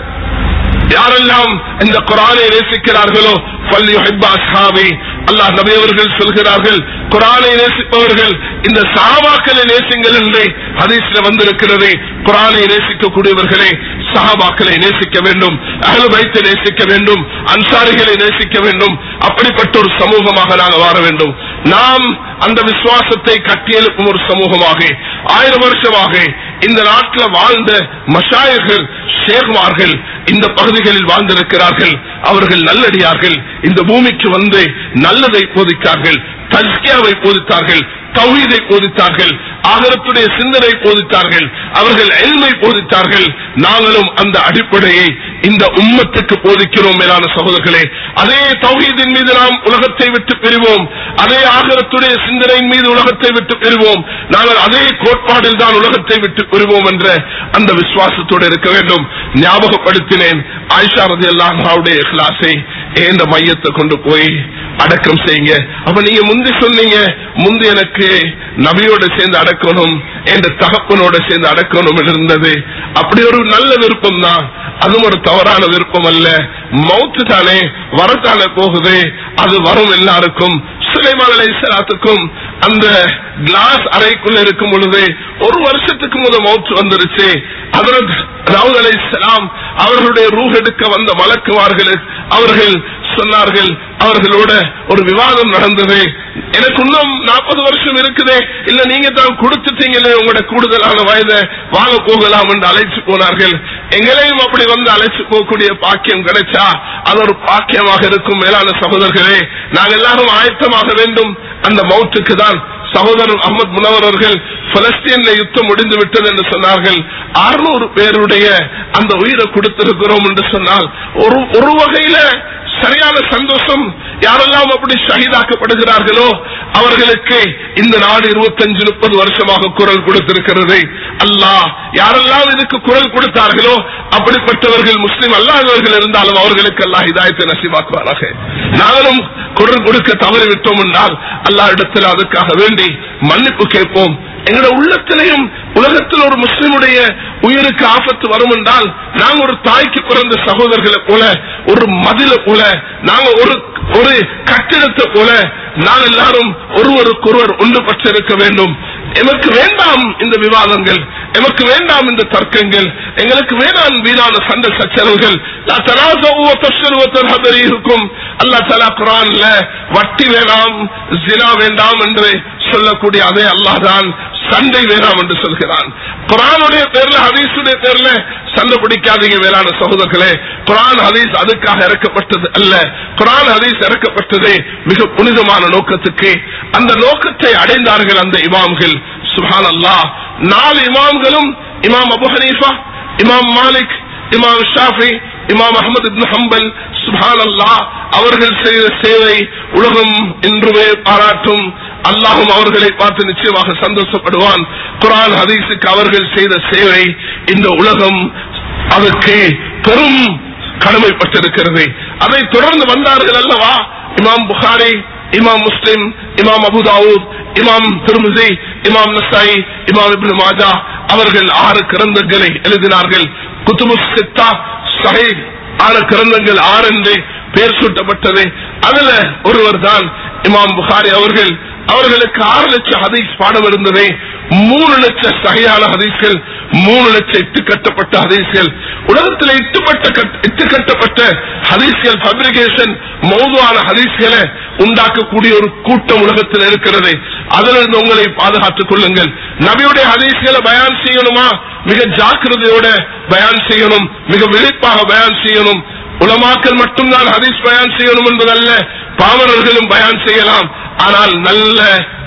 யாரெல்லாம் இந்த குரானை நேசிக்கிறார்களோ فَلْيُحِبَّ أَصْحَابِي அல்லாஹ் நபி அவர்கள் சொல்கிறார்கள் குரானை நேசிப்பவர்கள் இந்த சஹாபாக்களை நேசிங்கள் என்று ஹதீஸ்ல வந்திருக்கிறது குரானை நேசிக்கக்கூடியவர்களே சஹாபாக்களை நேசிக்க வேண்டும் அஹ்லு பைத்தை நேசிக்க வேண்டும் அன்சாரிகளை நேசிக்க வேண்டும் அப்படிப்பட்ட ஒரு சமூகமாக நாங்கள் வாழ வேண்டும் நாம் அந்த விசுவாசத்தை கட்டியெழுப்பும் ஒரு சமூகமாக ஆயிரம் வருஷமாக இந்த நாட்டில் வாழ்ந்த மஷாயர்கள் ஷேக்மார்கள் இந்த பகுதிகளில் வாழ்ந்திருக்கிறார்கள் அவர்கள் நல்லடியார்கள் இந்த பூமிக்கு வந்து நல்லதை போதித்தார்கள் தஸ்கியாவை போதித்தார்கள் தௌஹீதை போதித்தார்கள் ஆகரத்துடைய சிந்தனை போதித்தார்கள் அவர்கள் எல்மை போதித்தார்கள் நாங்களும் அந்த அடிப்படையை இந்த உம்மத்துக்கு போதிக்கிறோம் மேலான சகோதரர்களே அதே தௌஹீதின் மீது நாம் உலகத்தை விட்டு பெறுவோம் அதே ஆகரத்துடைய சிந்தனையின் மீது உலகத்தை விட்டு பெறுவோம் நாங்கள் அதே கோட்பாடில் தான் உலகத்தை விட்டு பெறுவோம் என்ற அந்த விசுவாசத்தோடு இருக்க வேண்டும் ஞாபகப்படுத்தினேன் ஆயிஷா ரதி அல்லாஹாவுடைய இஹ்லாஸை இந்த மையத்தை கொண்டு போய் அடக்கம் செய்யுங்க அப்ப நீங்க முந்தி சொன்னீங்க முந்தி எனக்கு நபியோட சேர்ந்து அடக்கணும் என்ற தகப்பனோட சேர்ந்து அடக்கணும் இருந்தது அப்படி ஒரு நல்ல விருப்பம் தான் அதுவும் ஒரு தவறான விருப்பம் அல்ல மவுத்து தானே வரத்தானே போகுது அது வரும் எல்லாருக்கும் சுலைமான் அலைஹிஸ்ஸலாத்துக்கும் அந்த கிளாஸ் அறைக்குள்ள இருக்கும் பொழுது ஒரு வருஷத்துக்கு முதல் மவுத்து வந்துருச்சு அதற்கு ராவுல் அலைஹிஸ்ஸலாம் அவர்களுடைய ரூஹ் எடுக்க வந்த மலக்குமார்கள் அவர்கள் சொன்னார்கள் அவர்களோட ஒரு விவாதம் நடந்தது எனக்கு இன்னும் நாற்பது வருஷம் இருக்குதே இல்ல நீங்க தான் கொடுத்துட்டீங்களே உங்களோட கூடுதலான வயதை வாங்க போகலாம் என்று அழைச்சு போனார்கள் எங்களையும் அப்படி வந்து அழைச்சு போகக்கூடிய பாக்கியம் கிடைச்சா அது ஒரு பாக்கியமாக இருக்கும் மேலான சகோதரர்களே நாங்கள் எல்லாரும் ஆயத்தமாக வேண்டும் அந்த மௌத்துக்கு தான் சகோதரர் அஹமத் முனவர் அவர்கள் பலஸ்தீன்ல யுத்தம் முடிந்து விட்டது என்று சொன்னார்கள் அறுநூறு பேருடைய அந்த உயிரை கொடுத்திருக்கிறோம் என்று சொன்னால் ஒரு ஒரு வகையில சரியான சந்தோஷம் யாரெல்லாம் அப்படி ஷஹீதாக்கப்படுகிறார்களோ அவர்களுக்கு இந்த நாடு இருபத்தஞ்சு முப்பது வருஷமாக குரல் கொடுத்திருக்கிறது அல்லாஹ் யாரெல்லாம் இதுக்கு குரல் கொடுத்தார்களோ அப்படிப்பட்டவர்கள் முஸ்லிம் அல்லாதவர்கள் இருந்தாலும் அவர்களுக்கு அல்லாஹ் இதாயத்தை நசிவாக்குவாராக நாங்களும் குரல் கொடுக்க தவறிவிட்டோம் என்றால் அல்லாஹ் இடத்தில் அதுக்காக வேண்டி மன்னிப்பு கேட்போம் எங்களோட உள்ளத்திலையும் உலகத்தில் ஒரு முஸ்லிமுடைய உயிருக்கு ஆபத்து வரும் என்றால் நாங்க ஒரு தாய்க்கு பிறந்த சகோதரர்களை போல ஒரு மதில போல நாங்க ஒரு ஒரு கட்டிடத்தை போல நாங்கள் எல்லாரும் ஒருவருக்கொருவர் ஒன்றுபட்டு இருக்க வேண்டும் எமக்கு வேண்டாம் இந்த விவாதங்கள் எமக்கு வேண்டாம் இந்த தர்க்கங்கள் எங்களுக்கு வேண்டாம் வீணான சண்டை சச்சரவுகள் லா தனாசவு வ தஃப்ஸரு வ தர்ஹபரி இருக்கும் அல்லாஹ் தஆலா குர்ஆன்ல வட்டி வேண்டாம் ஜினா வேண்டாம் என்று சொல்லக்கூடிய அதே அல்லாஹ் தான் சண்டை வேண்டாம் என்று சொல்கிறான் குரானுடைய பேர்ல ஹதீஸுடைய பேர்ல சண்டை பிடிக்காதீங்க வேளாண் சகோதரர்களே குரான் ஹதீஸ் அதுக்காக இறக்கப்பட்டது அல்ல குரான் ஹதீஸ் இறக்கப்பட்டது மிக புனிதமான நோக்கத்துக்கு அந்த நோக்கத்தை அடைந்தார்கள் அந்த இமாம்கள் சுஹான் அல்லாஹ் நாலு இமாம்களும் இமாம் அபு ஹனீஃபா இமாம் மாலிக் இமாம் ஷாஃபி இமாம் அஹமது இப்னு ஹம்பல் சுபான் அல்லாஹ் அவர்கள் செய்த சேவை உலகம் என்றுமே பாராட்டும் அல்லாஹும் அவர்களை பார்த்து நிச்சயமாக சந்தோஷப்படுவான் குரான் ஹதீஸுக்கு அவர்கள் செய்த சேவை இந்த உலகம் அதற்கு பெரும் கடமைப்பட்டிருக்கிறது அதை தொடர்ந்து வந்தார்கள் அல்லவா இமாம் புகாரி இமாம் முஸ்லிம் இமாம் அபுதாவூத் இமாம் திருமிசி இமாம் நசாய் இமாம் இப்னு மாஜா அவர்கள் ஆறு கிரந்தங்களை எழுதினார்கள் குத்துபு சித்தா சஹி ஆறு கிரந்தங்கள் ஆறு என்று பெயர் சூட்டப்பட்டது அதுல ஒருவர் தான் இமாம் புகாரி அவர்கள் அவர்களுக்கு ஆறு லட்சம் ஹதீஸ் பாடம் இருந்தது மூணு லட்சம் சகையான ஹதீஸ்கள் மூணு லட்சம் இட்டு கட்டப்பட்ட ஹதீஸ்கள் உலகத்தில் இட்டுப்பட்ட கட்- இட்டு கட்டப்பட்ட ஹதீஸ்கள் ஃபேப்ரிகேஷன் மௌதுவான ஹதீஸ்களை உண்டாக்கக்கூடிய ஒரு கூட்டம் உலகத்தில் இருக்கிறது அதிலிருந்து உங்களை பாதுகாத்துக் கொள்ளுங்கள் நபியுடைய ஹதீஸ்களை பயான் செய்யணுமா மிக ஜாக்கிரதையோட பயான் செய்யணும் மிக விழிப்பாக பயான் செய்யணும் உலமாக்கள் மட்டும்தான் ஹதீஸ் பயான் செய்யணும் என்பதல்ல பாமரர்களும் பயான் செய்யலாம் ஆனால் நல்ல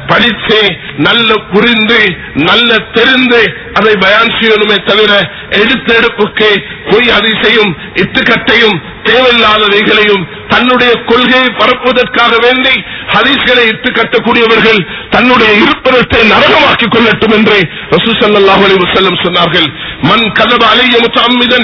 படித்து நல்ல புரிந்து நல்ல தெரிந்து அதை பயான் செய்யணுமே தவிர எடுத்தெடுப்புக்கு பொய் அதிசையும் இட்டுக்கட்டையும் தேவையில்லாதவைகளையும் தன்னுடைய கொள்கையை பரப்புவதற்காக வேண்டி ஹதீஸ்களை இட்டு கட்டக்கூடியவர்கள் தன்னுடைய இருப்பிடத்தை நரகமாக்கிக் கொள்ளட்டும் என்று ரசூசல்லாஹ் அலி வசல்லம் சொன்னார்கள் மண் கதப அலைய முத்தம்மிதன்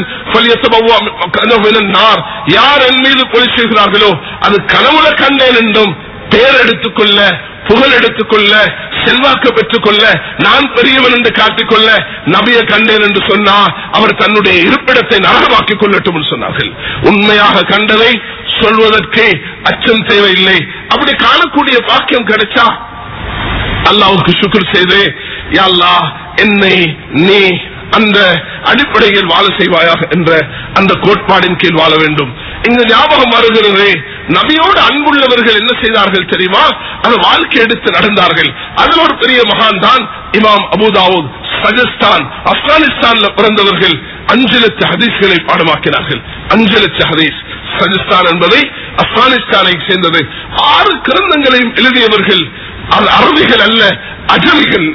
யார் என் மீது பொலி செய்கிறார்களோ அது கனவுல கண்டேன் என்றும் பேர் எடுத்துக்கொள்ள புகழ் எடுத்துக்கொள்ள செல்வாக்கு பெற்றுக் கொள்ள நான் பெரியவன் என்று காட்டிக்கொள்ள நபிய கண்டேன் என்று சொன்னா அவர் தன்னுடைய இருப்பிடத்தை நரகமாக்கிக் கொள்ளட்டும் என்று சொன்னார்கள் உண்மையாக கண்டதை சொல்வதற்கு அச்சம் தேவையில்லை அப்படி காணக்கூடிய பாக்கியம் கிடைச்சா அல்லாவுக்கு சுக்குர் செய்து யா அல்லாஹ் என்னை நீ அந்த அடிப்படையில் வாழ செய்வாயாக என்ற அந்த கோட்பாடின் கீழ் வாழ வேண்டும் இங்க ஞாபகம் வருகிறது நபியோடு அன்புள்ளவர்கள் என்ன செய்தார்கள் தெரியுமா அந்த வாழ்க்கை எடுத்து நடந்தார்கள் அதில் ஒரு பெரிய மகான் தான் இமாம் அபுதாவூத் சஜஸ்தான் ஆப்கானிஸ்தான்ல பிறந்தவர்கள் அஞ்சு லட்ச ஹதீஸ்களை பாடமாக்கினார்கள் அஞ்சு லட்ச ஹதீஸ் சஜஸ்தான் என்பதை ஆப்கானிஸ்தானை சேர்ந்தது ஆறு கிரந்தங்களையும் எழுதியவர்கள் அது அரபிகள் அல்ல அஜமிகள்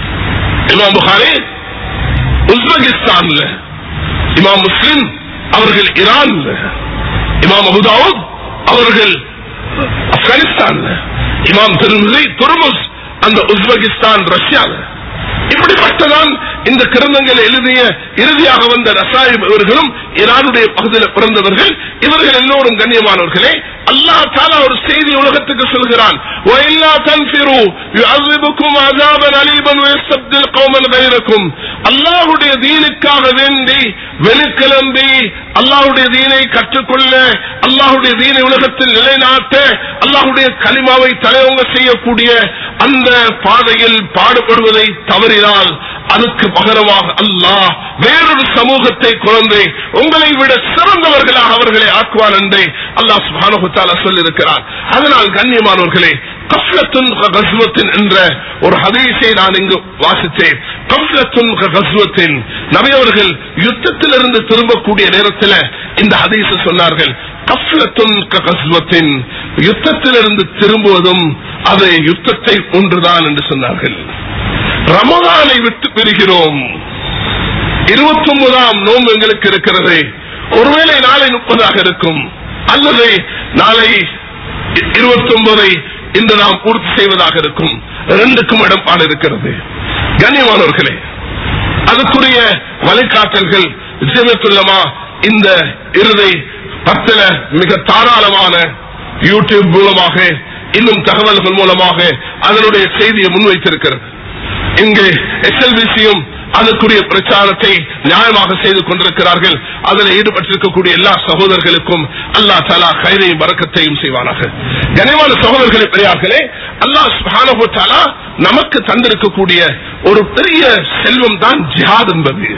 இமாம் புகாரி உஸ்பெகிஸ்தான்ல இமாம் முஸ்லிம் அவர்கள் ஈரான்ல இமாம் அபுதாவுத் அவர்கள் ஆப்கானிஸ்தான்ல இமாம் திருமதி துருமுஸ் அந்த உஸ்பெகிஸ்தான் ரஷ்யால இப்படிப்பட்டதான் இந்த கிரந்தங்களை எழுதிய இறுதியாக வந்த ரசாயம் இவர்களும் ஈரானுடைய பகுதியில் பிறந்தவர்கள் இவர்கள் எல்லோரும் கண்ணியமானவர்களே அல்லாஹ் தாலா ஒரு செய்தி உலகத்துக்கு சொல்கிறான் وَإِلَّا تَنْفِرُوا يُعَذِّبُكُمْ عَذَابًا أَلِيمًا وَيَسْتَبْدِلْ قَوْمًا غَيْرَكُمْ அல்லாஹ்வுடைய தீனுக்காக வேண்டி வெளிக்கிளம்பி அல்லாஹ்வுடைய தீனை கற்றுக்கொள்ள அல்லாஹ்வுடைய தீனை உலகத்தில் நிலைநாட்ட அல்லாஹ்வுடைய கலிமாவை தலைவங்க செய்யக்கூடிய அந்த பாதையில் பாடுபடுவதை தவறினால் அதுக்கு பகரமாக அல்லாஹ் வேறொரு சமூகத்தை குழந்தை உங்களை விட சிறந்தவர்களாக அவர்களை ஆக்குவார் என்று அல்லாஹ் சுபானுத்தாலா சொல்லியிருக்கிறார் அதனால் கண்ணியமானவர்களே கஃப்லத்துன் கஸ்வத்தின் என்ற ஒரு ஹதீஸை நான் இங்கு வாசித்தேன் கஃப்லத்துன் கஸ்வத்தின் நபியவர்கள் யுத்தத்திலிருந்து திரும்பக்கூடிய நேரத்தில் இந்த ஹதீஸ சொன்னார்கள் கஃப்லத்துன் கஸ்வத்தின் யுத்தத்திலிருந்து திரும்புவதும் அது யுத்தத்தை ஒன்றுதான் என்று சொன்னார்கள் ரமதானை விட்டு பெறுகிறோம் இருபத்தி ஒன்பதாம் நோன்பு எங்களுக்கு இருக்கிறது ஒருவேளை நாளை முப்பதாக இருக்கும் அல்லது நாளை இருபத்தி ஒன்பதை இன்று நாம் பூர்த்தி செய்வதாக இருக்கும் ரெண்டுக்கும் இடம்பாடு இருக்கிறது கண்ணியமானவர்களே அதுக்குரிய வழிகாட்டல்கள் நிச்சயத்துள்ளமா இந்த இறுதி பத்தில மிக தாராளமான யூடியூப் மூலமாக இன்னும் தகவல்கள் மூலமாக அதனுடைய செய்தியை முன்வைத்திருக்கிறது இங்கு எஸ்எல்பிசியும் அதற்குரிய பிரச்சாரத்தை நியாயமாக செய்து கொண்டிருக்கிறார்கள் அதில் ஈடுபட்டிருக்கக்கூடிய எல்லா சகோதரர்களுக்கும் அல்லா தலா கைதையும் வரக்கத்தையும் செய்வானாக கனிவான சகோதரர்களை பெரியார்களே அல்லாஹ் சுப்ஹானஹு தஆலா நமக்கு தந்திருக்கக்கூடிய ஒரு பெரிய செல்வம் தான் ஜிஹாத் என்பது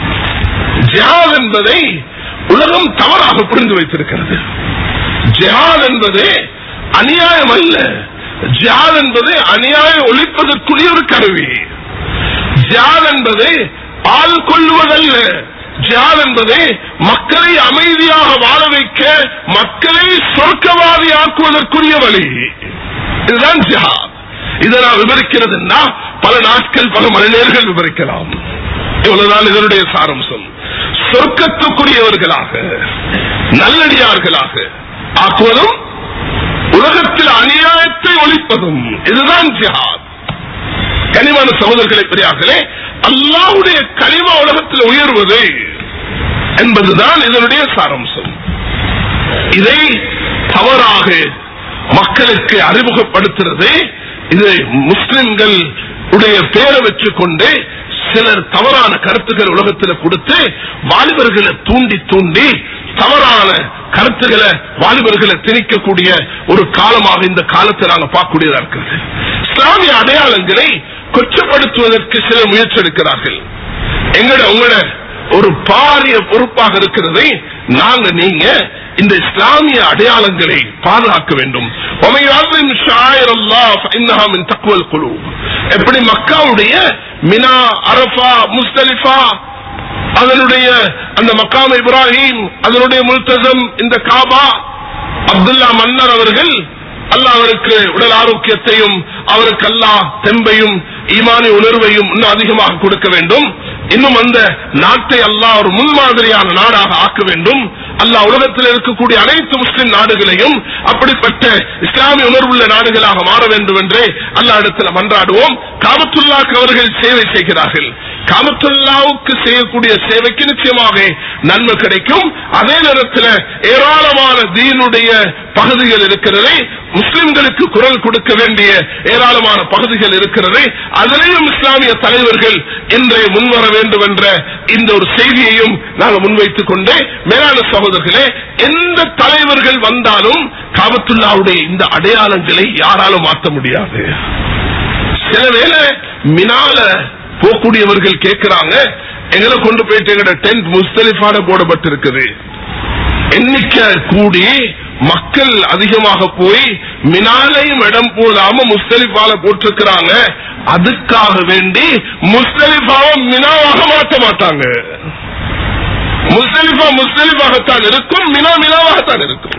ஜிஹாத் என்பதை உலகம் தவறாக புரிந்து வைத்திருக்கிறது ஜிஹாத் என்பது அநியாயம் அல்ல ஜிஹாத் என்பது அநியாயம் ஒழிப்பதற்குரிய ஒரு கருவி ஜிஹாத் என்பது ஆள் கொள்வதல்ல ஜிஹாத் என்பது மக்களை அமைதியாக வாழ வைக்க மக்களை சொர்க்கவாதி ஆக்குவதற்குரிய வழி இதுதான் ஜிஹாத் இதை நான் விவரிக்கிறதுன்னா பல நாட்கள் பல மணி நேரங்கள் விவரிக்கலாம் இவ்வளவுதான் இதனுடைய சாரம்சம் சொர்க்கத்துக்குரியவர்களாக நல்லடியார்களாக ஆக்குவதும் உலகத்தில் அநியாயத்தை ஒழிப்பதும் இதுதான் ஜிஹாத் கனிமான சகோதரர்களை பெரியார்களே அல்லாவுடைய கனிமா உலகத்தில் உயர்வது என்பதுதான் இதனுடைய சாரம்சம் இதை தவறாக மக்களுக்கு அறிமுகப்படுத்துறது இது முஸ்லிம்கள் உடைய பேரை வச்சுக்கொண்டு சிலர் தவறான கருத்துக்கள் உலகத்தில் கொடுத்து வாலிபர்களை தூண்டி தூண்டி தவறான கருத்துக்களை வாலிபர்களை திணிக்கக்கூடிய ஒரு காலமாக இந்த காலத்தை நாங்க பார்க்கக்கூடியதா இருக்கிறது இஸ்லாமிய அடையாளங்களை கொச்சப்படுத்துவதற்கு சிலர் முயற்சி எடுக்கிறார்கள் எங்கட உங்களோட ஒரு பாரிய பொறுப்பாக இருக்கிறதை நாங்க நீங்க இந்த இஸ்லாமிய அடையாளங்களை பாதுகாக்க வேண்டும் எப்படி மக்காவுடைய மினா அரபா முஸ்தலிஃபா அதனுடைய அந்த மக்காம் இப்ராஹிம் அதனுடைய முல்தசம் இந்த காபா அப்துல்லா மன்னர் அவர்கள் அல்லாஹ் அவருக்கு உடல் ஆரோக்கியத்தையும் அவருக்கு அல்லாஹ் தெம்பையும் ஈமானி உணர்வையும் இன்னும் அதிகமாக கொடுக்க வேண்டும் இன்னும் அந்த நாட்டை அல்லாஹ் ஒரு முன்மாதிரியான நாடாக ஆக்க வேண்டும் அல்லாஹ் உலகத்தில் இருக்கக்கூடிய அனைத்து முஸ்லிம் நாடுகளையும் அப்படிப்பட்ட இஸ்லாமிய உணர்வுள்ள நாடுகளாக மாற வேண்டும் என்று அல்லாஹ் இடத்துல மன்றாடுவோம் காமத்துல்லாக்கு அவர்கள் சேவை செய்கிறார்கள் காமத்துல்லாவுக்கு செய்யக்கூடிய சேவைக்கு நிச்சயமாக நன்மை கிடைக்கும் அதே நேரத்தில் ஏராளமான தீனுடைய பகுதிகள் இருக்கிறது முஸ்லிம்களுக்கு குரல் கொடுக்க வேண்டிய ஏராளமான பகுதிகள் இருக்கிறது அதிலேயும் இஸ்லாமிய தலைவர்கள் இன்றைய முன்வர வேண்டும் என்ற இந்த ஒரு செய்தியையும் நாங்கள் முன்வைத்துக் கொண்டே மேலான சகோதரர்களே எந்த தலைவர்கள் வந்தாலும் காபத்துல்லாவுடைய இந்த அடையாளங்களை யாராலும் மாற்ற முடியாது சில வேளை மினால போகக்கூடியவர்கள் கேட்கிறாங்க எங்களை கொண்டு போயிட்டு எங்கட டென்ட் முஸ்தலிஃபான போடப்பட்டிருக்குது எண்ணிக்கை கூடி மக்கள் அதிகமாக போய் மினாலையும் இடம் போடாம முஸ்தலிஃபால போட்டிருக்கிறாங்க அதுக்காக வேண்டி முஸ்தலிஃபாவை மினாவாக மாற்ற மாட்டாங்க முஸ்தலிஃபா முஸ்தலிஃபாகத்தான் இருக்கும் மினா மினாவாகத்தான் இருக்கும்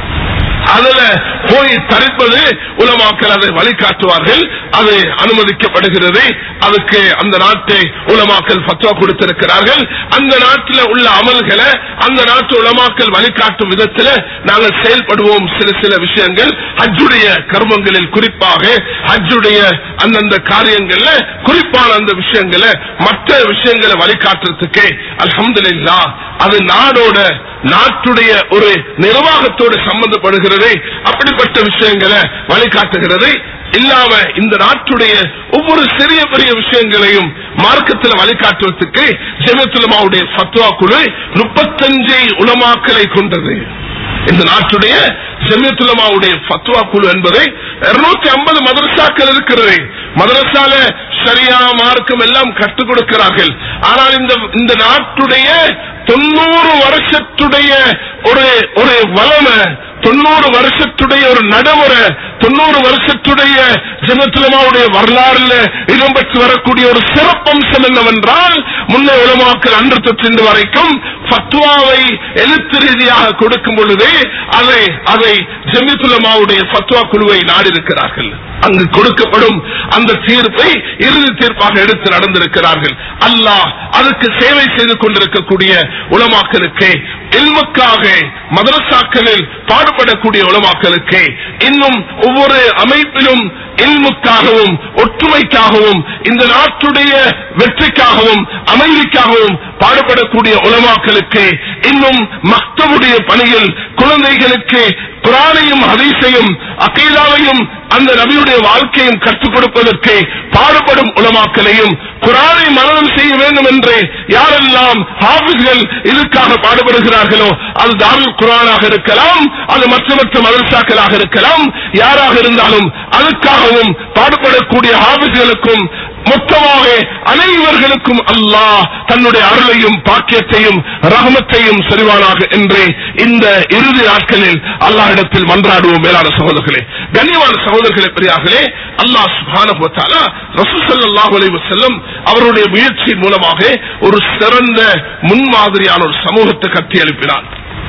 அதுல போய் தரிப்பது உலமாக்கள் அதை வழிகாட்டுவார்கள் அது அனுமதிக்கப்படுகிறது அதுக்கு அந்த நாட்டை உலமாக்கல் பத்துவா கொடுத்திருக்கிறார்கள் அந்த நாட்டில் உள்ள அமல்களை அந்த நாட்டு உலமாக்கல் வழிகாட்டும் விதத்தில் நாங்கள் செயல்படுவோம் சில சில விஷயங்கள் ஹஜ்ஜுடைய கர்மங்களில் குறிப்பாக ஹஜ்ஜுடைய அந்தந்த காரியங்கள்ல குறிப்பான அந்த விஷயங்களை மற்ற விஷயங்களை வழிகாட்டுறதுக்கு அல்ஹம்துலில்லா அது நாடோட நாட்டுடைய ஒரு நிர்வாகத்தோடு சம்பந்தப்படுகிறது அப்படிப்பட்ட விஷயங்களை வழிகாட்டுகிறது இல்லாம இந்த நாட்டுடைய ஒவ்வொரு சிறிய பெரிய விஷயங்களையும் மார்க்கத்தில் வழிகாட்டுவதற்கு ஜெமத்துலமாவுடைய ஃபத்வா குழு முப்பத்தஞ்சு உலமாக்களை கொண்டது இந்த நாட்டுடைய ஜெமியத்துலமாவுடைய ஃபத்வா குழு என்பதை இருநூத்தி ஐம்பது மதரசாக்கள் இருக்கிறது மதரசால சரியா மார்க்கம் எல்லாம் கற்றுக் கொடுக்கிறார்கள் ஆனால் இந்த இந்த நாட்டுடைய தொண்ணூறு வருஷத்துடைய ஒரு ஒரு வளமை தொண்ணூறு வருஷத்துடைய ஒரு நடைமுறை தொண்ணூறு வருஷத்துடைய ஜனத்துலமாவுடைய வரலாறுல இடம்பெற்று வரக்கூடிய ஒரு சிறப்பம்சம் என்னவென்றால் முன்ன உலமாக்கள் அன்று தொற்றின்று வரைக்கும் ஃபத்வாவை எழுத்து ரீதியாக கொடுக்கும் பொழுது அதை அதை ஜமித்துலமாவுடைய ஃபத்வா குழுவை நாடிருக்கிறார்கள் அங்கு கொடுக்கப்படும் அந்த தீர்ப்பை இறுதி தீர்ப்பாக எடுத்து நடந்திருக்கிறார்கள் அல்லாஹ் அதுக்கு சேவை செய்து கொண்டிருக்கக்கூடிய உலமாக்களுக்கு இல்முக்காக மதரசாக்களில் பாடுபடக்கூடிய உலமாக்களுக்கு இன்னும் ஒவ்வொரு அமைப்பிலும் இல்முக்காகவும் ஒற்றுமைக்காகவும் இந்த நாட்டுடைய வெற்றிக்காகவும் அமைதிக்காகவும் பாடுபடக்கூடிய உலமாக்களுக்கு இன்னும் மக்தவுடைய பணியில் குழந்தைகளுக்கு குரானையும் ஹதீஸையும் அகீதாவையும் அந்த நபியுடைய வாழ்க்கையும் கற்றுக் கொடுப்பதற்கு பாடுபடும் உலமாக்களையும் குரானை மனநம் செய்ய வேண்டும் என்று யாரெல்லாம் ஹாபிஸ்கள் இதுக்காக பாடுபடுகிறார்களோ அது தாருல் குரானாக இருக்கலாம் அது மற்ற மற்ற மதரசாக்களாக இருக்கலாம் யாராக இருந்தாலும் அதுக்காகவும் பாடுபடக்கூடிய ஹாபிஸ்களுக்கும் மொத்தமாக அனைவர்களுக்கும் அல்லாஹ் தன்னுடைய அருளையும் பாக்கியத்தையும் ரகமத்தையும் சரிவானாக என்று இந்த இறுதி நாட்களில் அல்லாஹிடத்தில் மன்றாடுவோம் மேலான சகோதரர்களே கண்ணியமான சகோதரர்களே பெரியார்களே அல்லாஹ் சுப்ஹானஹு வ தஆலா ரசூல் ஸல்லல்லாஹு அலைஹி வஸல்லம் அவருடைய முயற்சியின் மூலமாக ஒரு சிறந்த முன்மாதிரியான ஒரு சமூகத்தை கட்டி எழுப்பினார்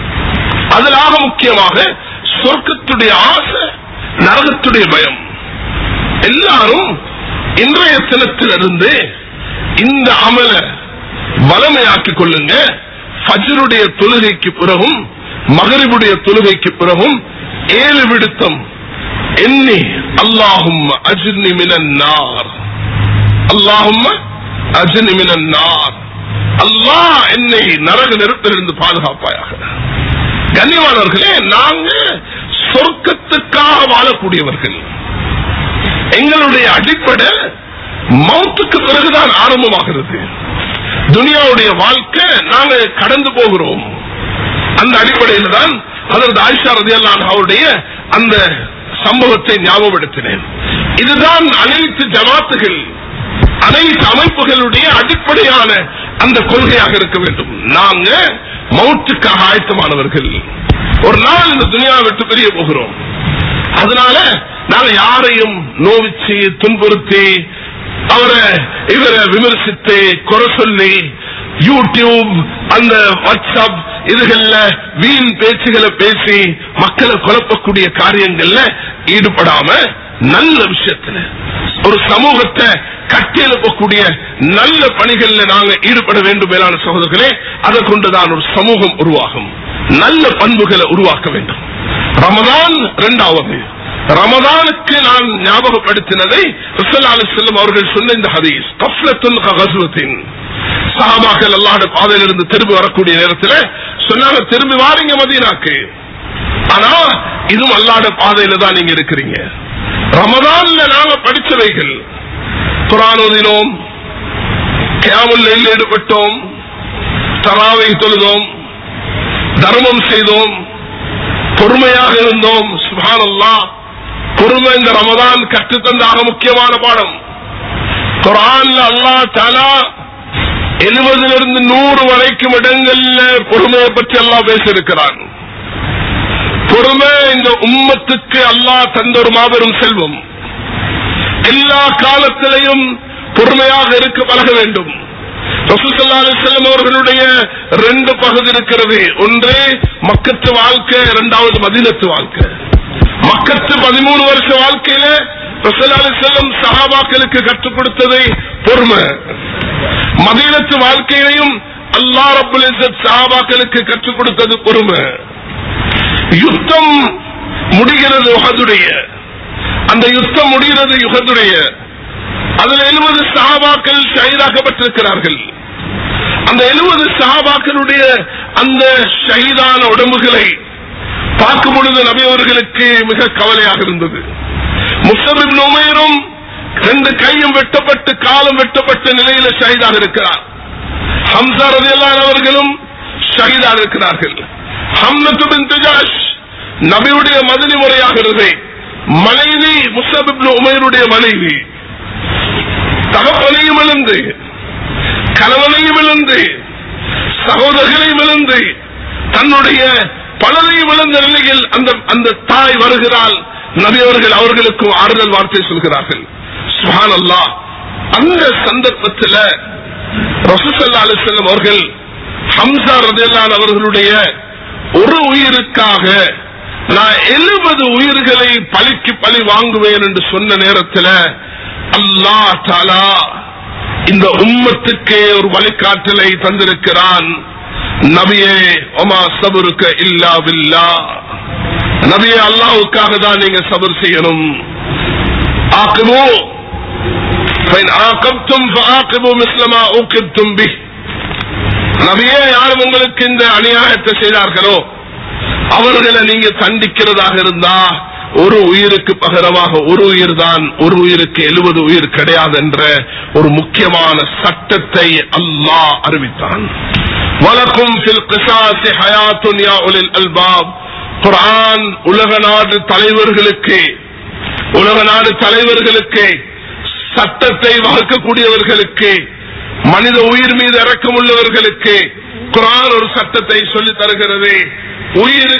அதிலாக முக்கியமாக சொர்க்கத்துடைய ஆசை நரகத்துடைய பயம் எல்லாரும் இன்றைய தினத்திலிருந்து இந்த அமல வளமையாக்கிக் கொள்ளுங்க ஃபஜ்ருடைய தொழுகைக்கு பிறகும் மகரிபுடைய தொழுகைக்கு பிறகும் ஏழு விடுத்தம் எண்ணி அல்லாஹும் அஜ்னி மினன் நார் அல்லாஹும் அஜ்னி மினன் நார் அல்லாஹ் என்னை நரக நெருப்பிலிருந்து பாதுகாப்பாயாக கண்ணியமானவர்களே நாங்க சொர்க்கத்துக்காக வாழக்கூடியவர்கள் எங்களுடைய அடிப்படை மௌத்துக்கு பிறகுதான் ஆரம்பமாகிறது துனியாவுடைய வாழ்க்கை நாங்க கடந்து போகிறோம் அந்த அடிப்படையில் தான் அதற்கு ஆயிஷா ரதியல்லான் அவருடைய அந்த சம்பவத்தை ஞாபகப்படுத்தினேன் இதுதான் அனைத்து ஜமாத்துகள் அனைத்து அமைப்புகளுடைய அடிப்படையான அந்த கொள்கையாக இருக்க வேண்டும் நாங்க மௌத்துக்காக ஆயத்தமானவர்கள் ஒரு நாள் இந்த துனியாவை விட்டு பெரிய போகிறோம் அதனால நாங்க யாரையும் நோவிச்சு துன்புறுத்தி அவரை இவரை விமர்சித்து குறை சொல்லி யூடியூப் அந்த வாட்ஸ்அப் இதுகள்ல வீண் பேச்சுகளை பேசி மக்களை குழப்பக்கூடிய காரியங்கள்ல ஈடுபடாம நல்ல விஷயத்துல ஒரு சமூகத்தை கட்டியெழுப்பக்கூடிய நல்ல பணிகள்ல நாங்க ஈடுபட வேண்டும் மேலான சகோதரர்களே அதை கொண்டுதான் ஒரு சமூகம் உருவாகும் நல்ல பண்புகளை உருவாக்க வேண்டும் ரமதான் இரண்டாவது ரமதானுக்கு நான் ஞாபகப்படுத்தினதை ரசூலுல்லாஹி செல்லும் அவர்கள் சொன்ன இந்த ஹதீஸ் கஃப்லத்துன் ககஸ்வத்தின் சஹாபாக்கள் அல்லாஹ்வுடைய பாதையிலிருந்து திரும்பி வரக்கூடிய நேரத்தில் சொன்னாங்க திரும்பி வாரீங்க மதீனாக்கு ஆனா இதுவும் அல்லாஹ்வுடைய பாதையில தான் நீங்க இருக்கிறீங்க ரமதான்ல நாங்க படிச்சவைகள் குர்ஆன் ஓதினோம் கியாமுல் லைல் ஈடுபட்டோம் தராவை தொழுதோம் தர்மம் செய்தோம் பொறுமையாக இருந்தோம் சுபானல்லாஹ் பொறுமை இந்த ரமதான் கற்றுத்தந்த ஆக முக்கியமான பாடம் குரான்ல அல்லாஹ் தாலா எழுபதிலிருந்து நூறு வரைக்கும் இடங்கள்ல பொறுமையை பற்றி அல்லாஹ் பேசியிருக்கிறான் பொறுமை இந்த உம்மத்துக்கு அல்லாஹ் தந்த ஒரு மாபெரும் செல்வம் எல்லா காலத்திலையும் பொறுமையாக இருக்க பழக வேண்டும் செல்லம் அவர்களுடைய ரெண்டு பகுதி இருக்கிறது ஒன்று மக்கத்து வாழ்க்கை இரண்டாவது மதினத்து வாழ்க்கை மக்கத்து பதிமூணு வருஷ வாழ்க்கையில ரசூலுல்லாஹி செல்லம் சஹாபாக்களுக்கு கற்றுக் கொடுத்ததை பொறுமை மதீனத்து வாழ்க்கையிலையும் அல்லாஹ் ரப்புல் இஸ்ஸத் சஹாபாக்களுக்கு கற்றுக் கொடுத்தது பொறுமை யுத்தம் முடிகிறது உஹதுடைய அந்த யுத்தம் முடிகிறது யுகதுடைய அதில் எழுபது சஹாபாக்கள் ஷஹீதாக்கப்பட்டிருக்கிறார்கள் அந்த எழுபது சஹாபாக்களுடைய அந்த ஷஹீதான உடம்புகளை பார்க்கும் பொழுது நபி அவர்களுக்கு மிக கவலையாக இருந்தது முஸ்லிம் உமையரும் ரெண்டு கையும் வெட்டப்பட்டு காலம் வெட்டப்பட்ட நிலையில ஷஹீதாக இருக்கிறார் ஹம்சா ரதியல்லான் அவர்களும் ஷஹீதாக இருக்கிறார்கள் ஹம்னத்து பின் துஜாஷ் நபியுடைய மதினி முறையாகிறது மனைவி முஸ்லிம் உமையருடைய மனைவி தகப்பனையும் இழந்து கணவனையும் இழந்து சகோதரர்களையும் இழந்து தன்னுடைய பலரையும் இழந்த நிலையில் அந்த அந்த தாய் வருகிறாள் நபியவர்கள் அவர்களுக்கு ஆறுதல் வார்த்தை சொல்கிறார்கள் சுஹான் அல்லா அந்த சந்தர்ப்பத்தில் ரசூசல்லா அலிசல்லம் அவர்கள் ஹம்சா ரதேலான் அவர்களுடைய ஒரு உயிருக்காக நான் எழுபது உயிர்களை பழிக்கு பழி வாங்குவேன் என்று சொன்ன நேரத்தில் அல்லா தாலா இந்த உம்மத்துக்கே ஒரு வழிகாட்டலை தந்திருக்கிறான் நபியே ஒமா சபருக்க இல்லா பில்லா நபியே அல்லாவுக்காக தான் நீங்க சபர் செய்யணும் ஆக்குமோ ஆக்கப்தும் ஆக்குமோ மிஸ்லமா ஊக்கிப்தும் பி நபியே யாரும் உங்களுக்கு இந்த அநியாயத்தை செய்தார்களோ அவர்களை நீங்க தண்டிக்கிறதாக இருந்தா ஒரு உயிருக்கு பகரமாக ஒரு உயிர் தான் ஒரு உயிருக்கு எழுபது உயிர் கிடையாது என்ற ஒரு முக்கியமான சட்டத்தை அல்லாஹ் அறிவித்தான் வலக்கும் ஃபில் கிசாசி ஹயாத்துன் யா உலில் அல்பாப் குர்ஆன் உலக நாடு தலைவர்களுக்கு உலக நாடு தலைவர்களுக்கு சட்டத்தை வகுக்கக்கூடியவர்களுக்கு மனித உயிர் மீது இறக்கம் உள்ளவர்களுக்கு குரான் ஒரு சட்டத்தை சொல்லி தருகிறது உயிர்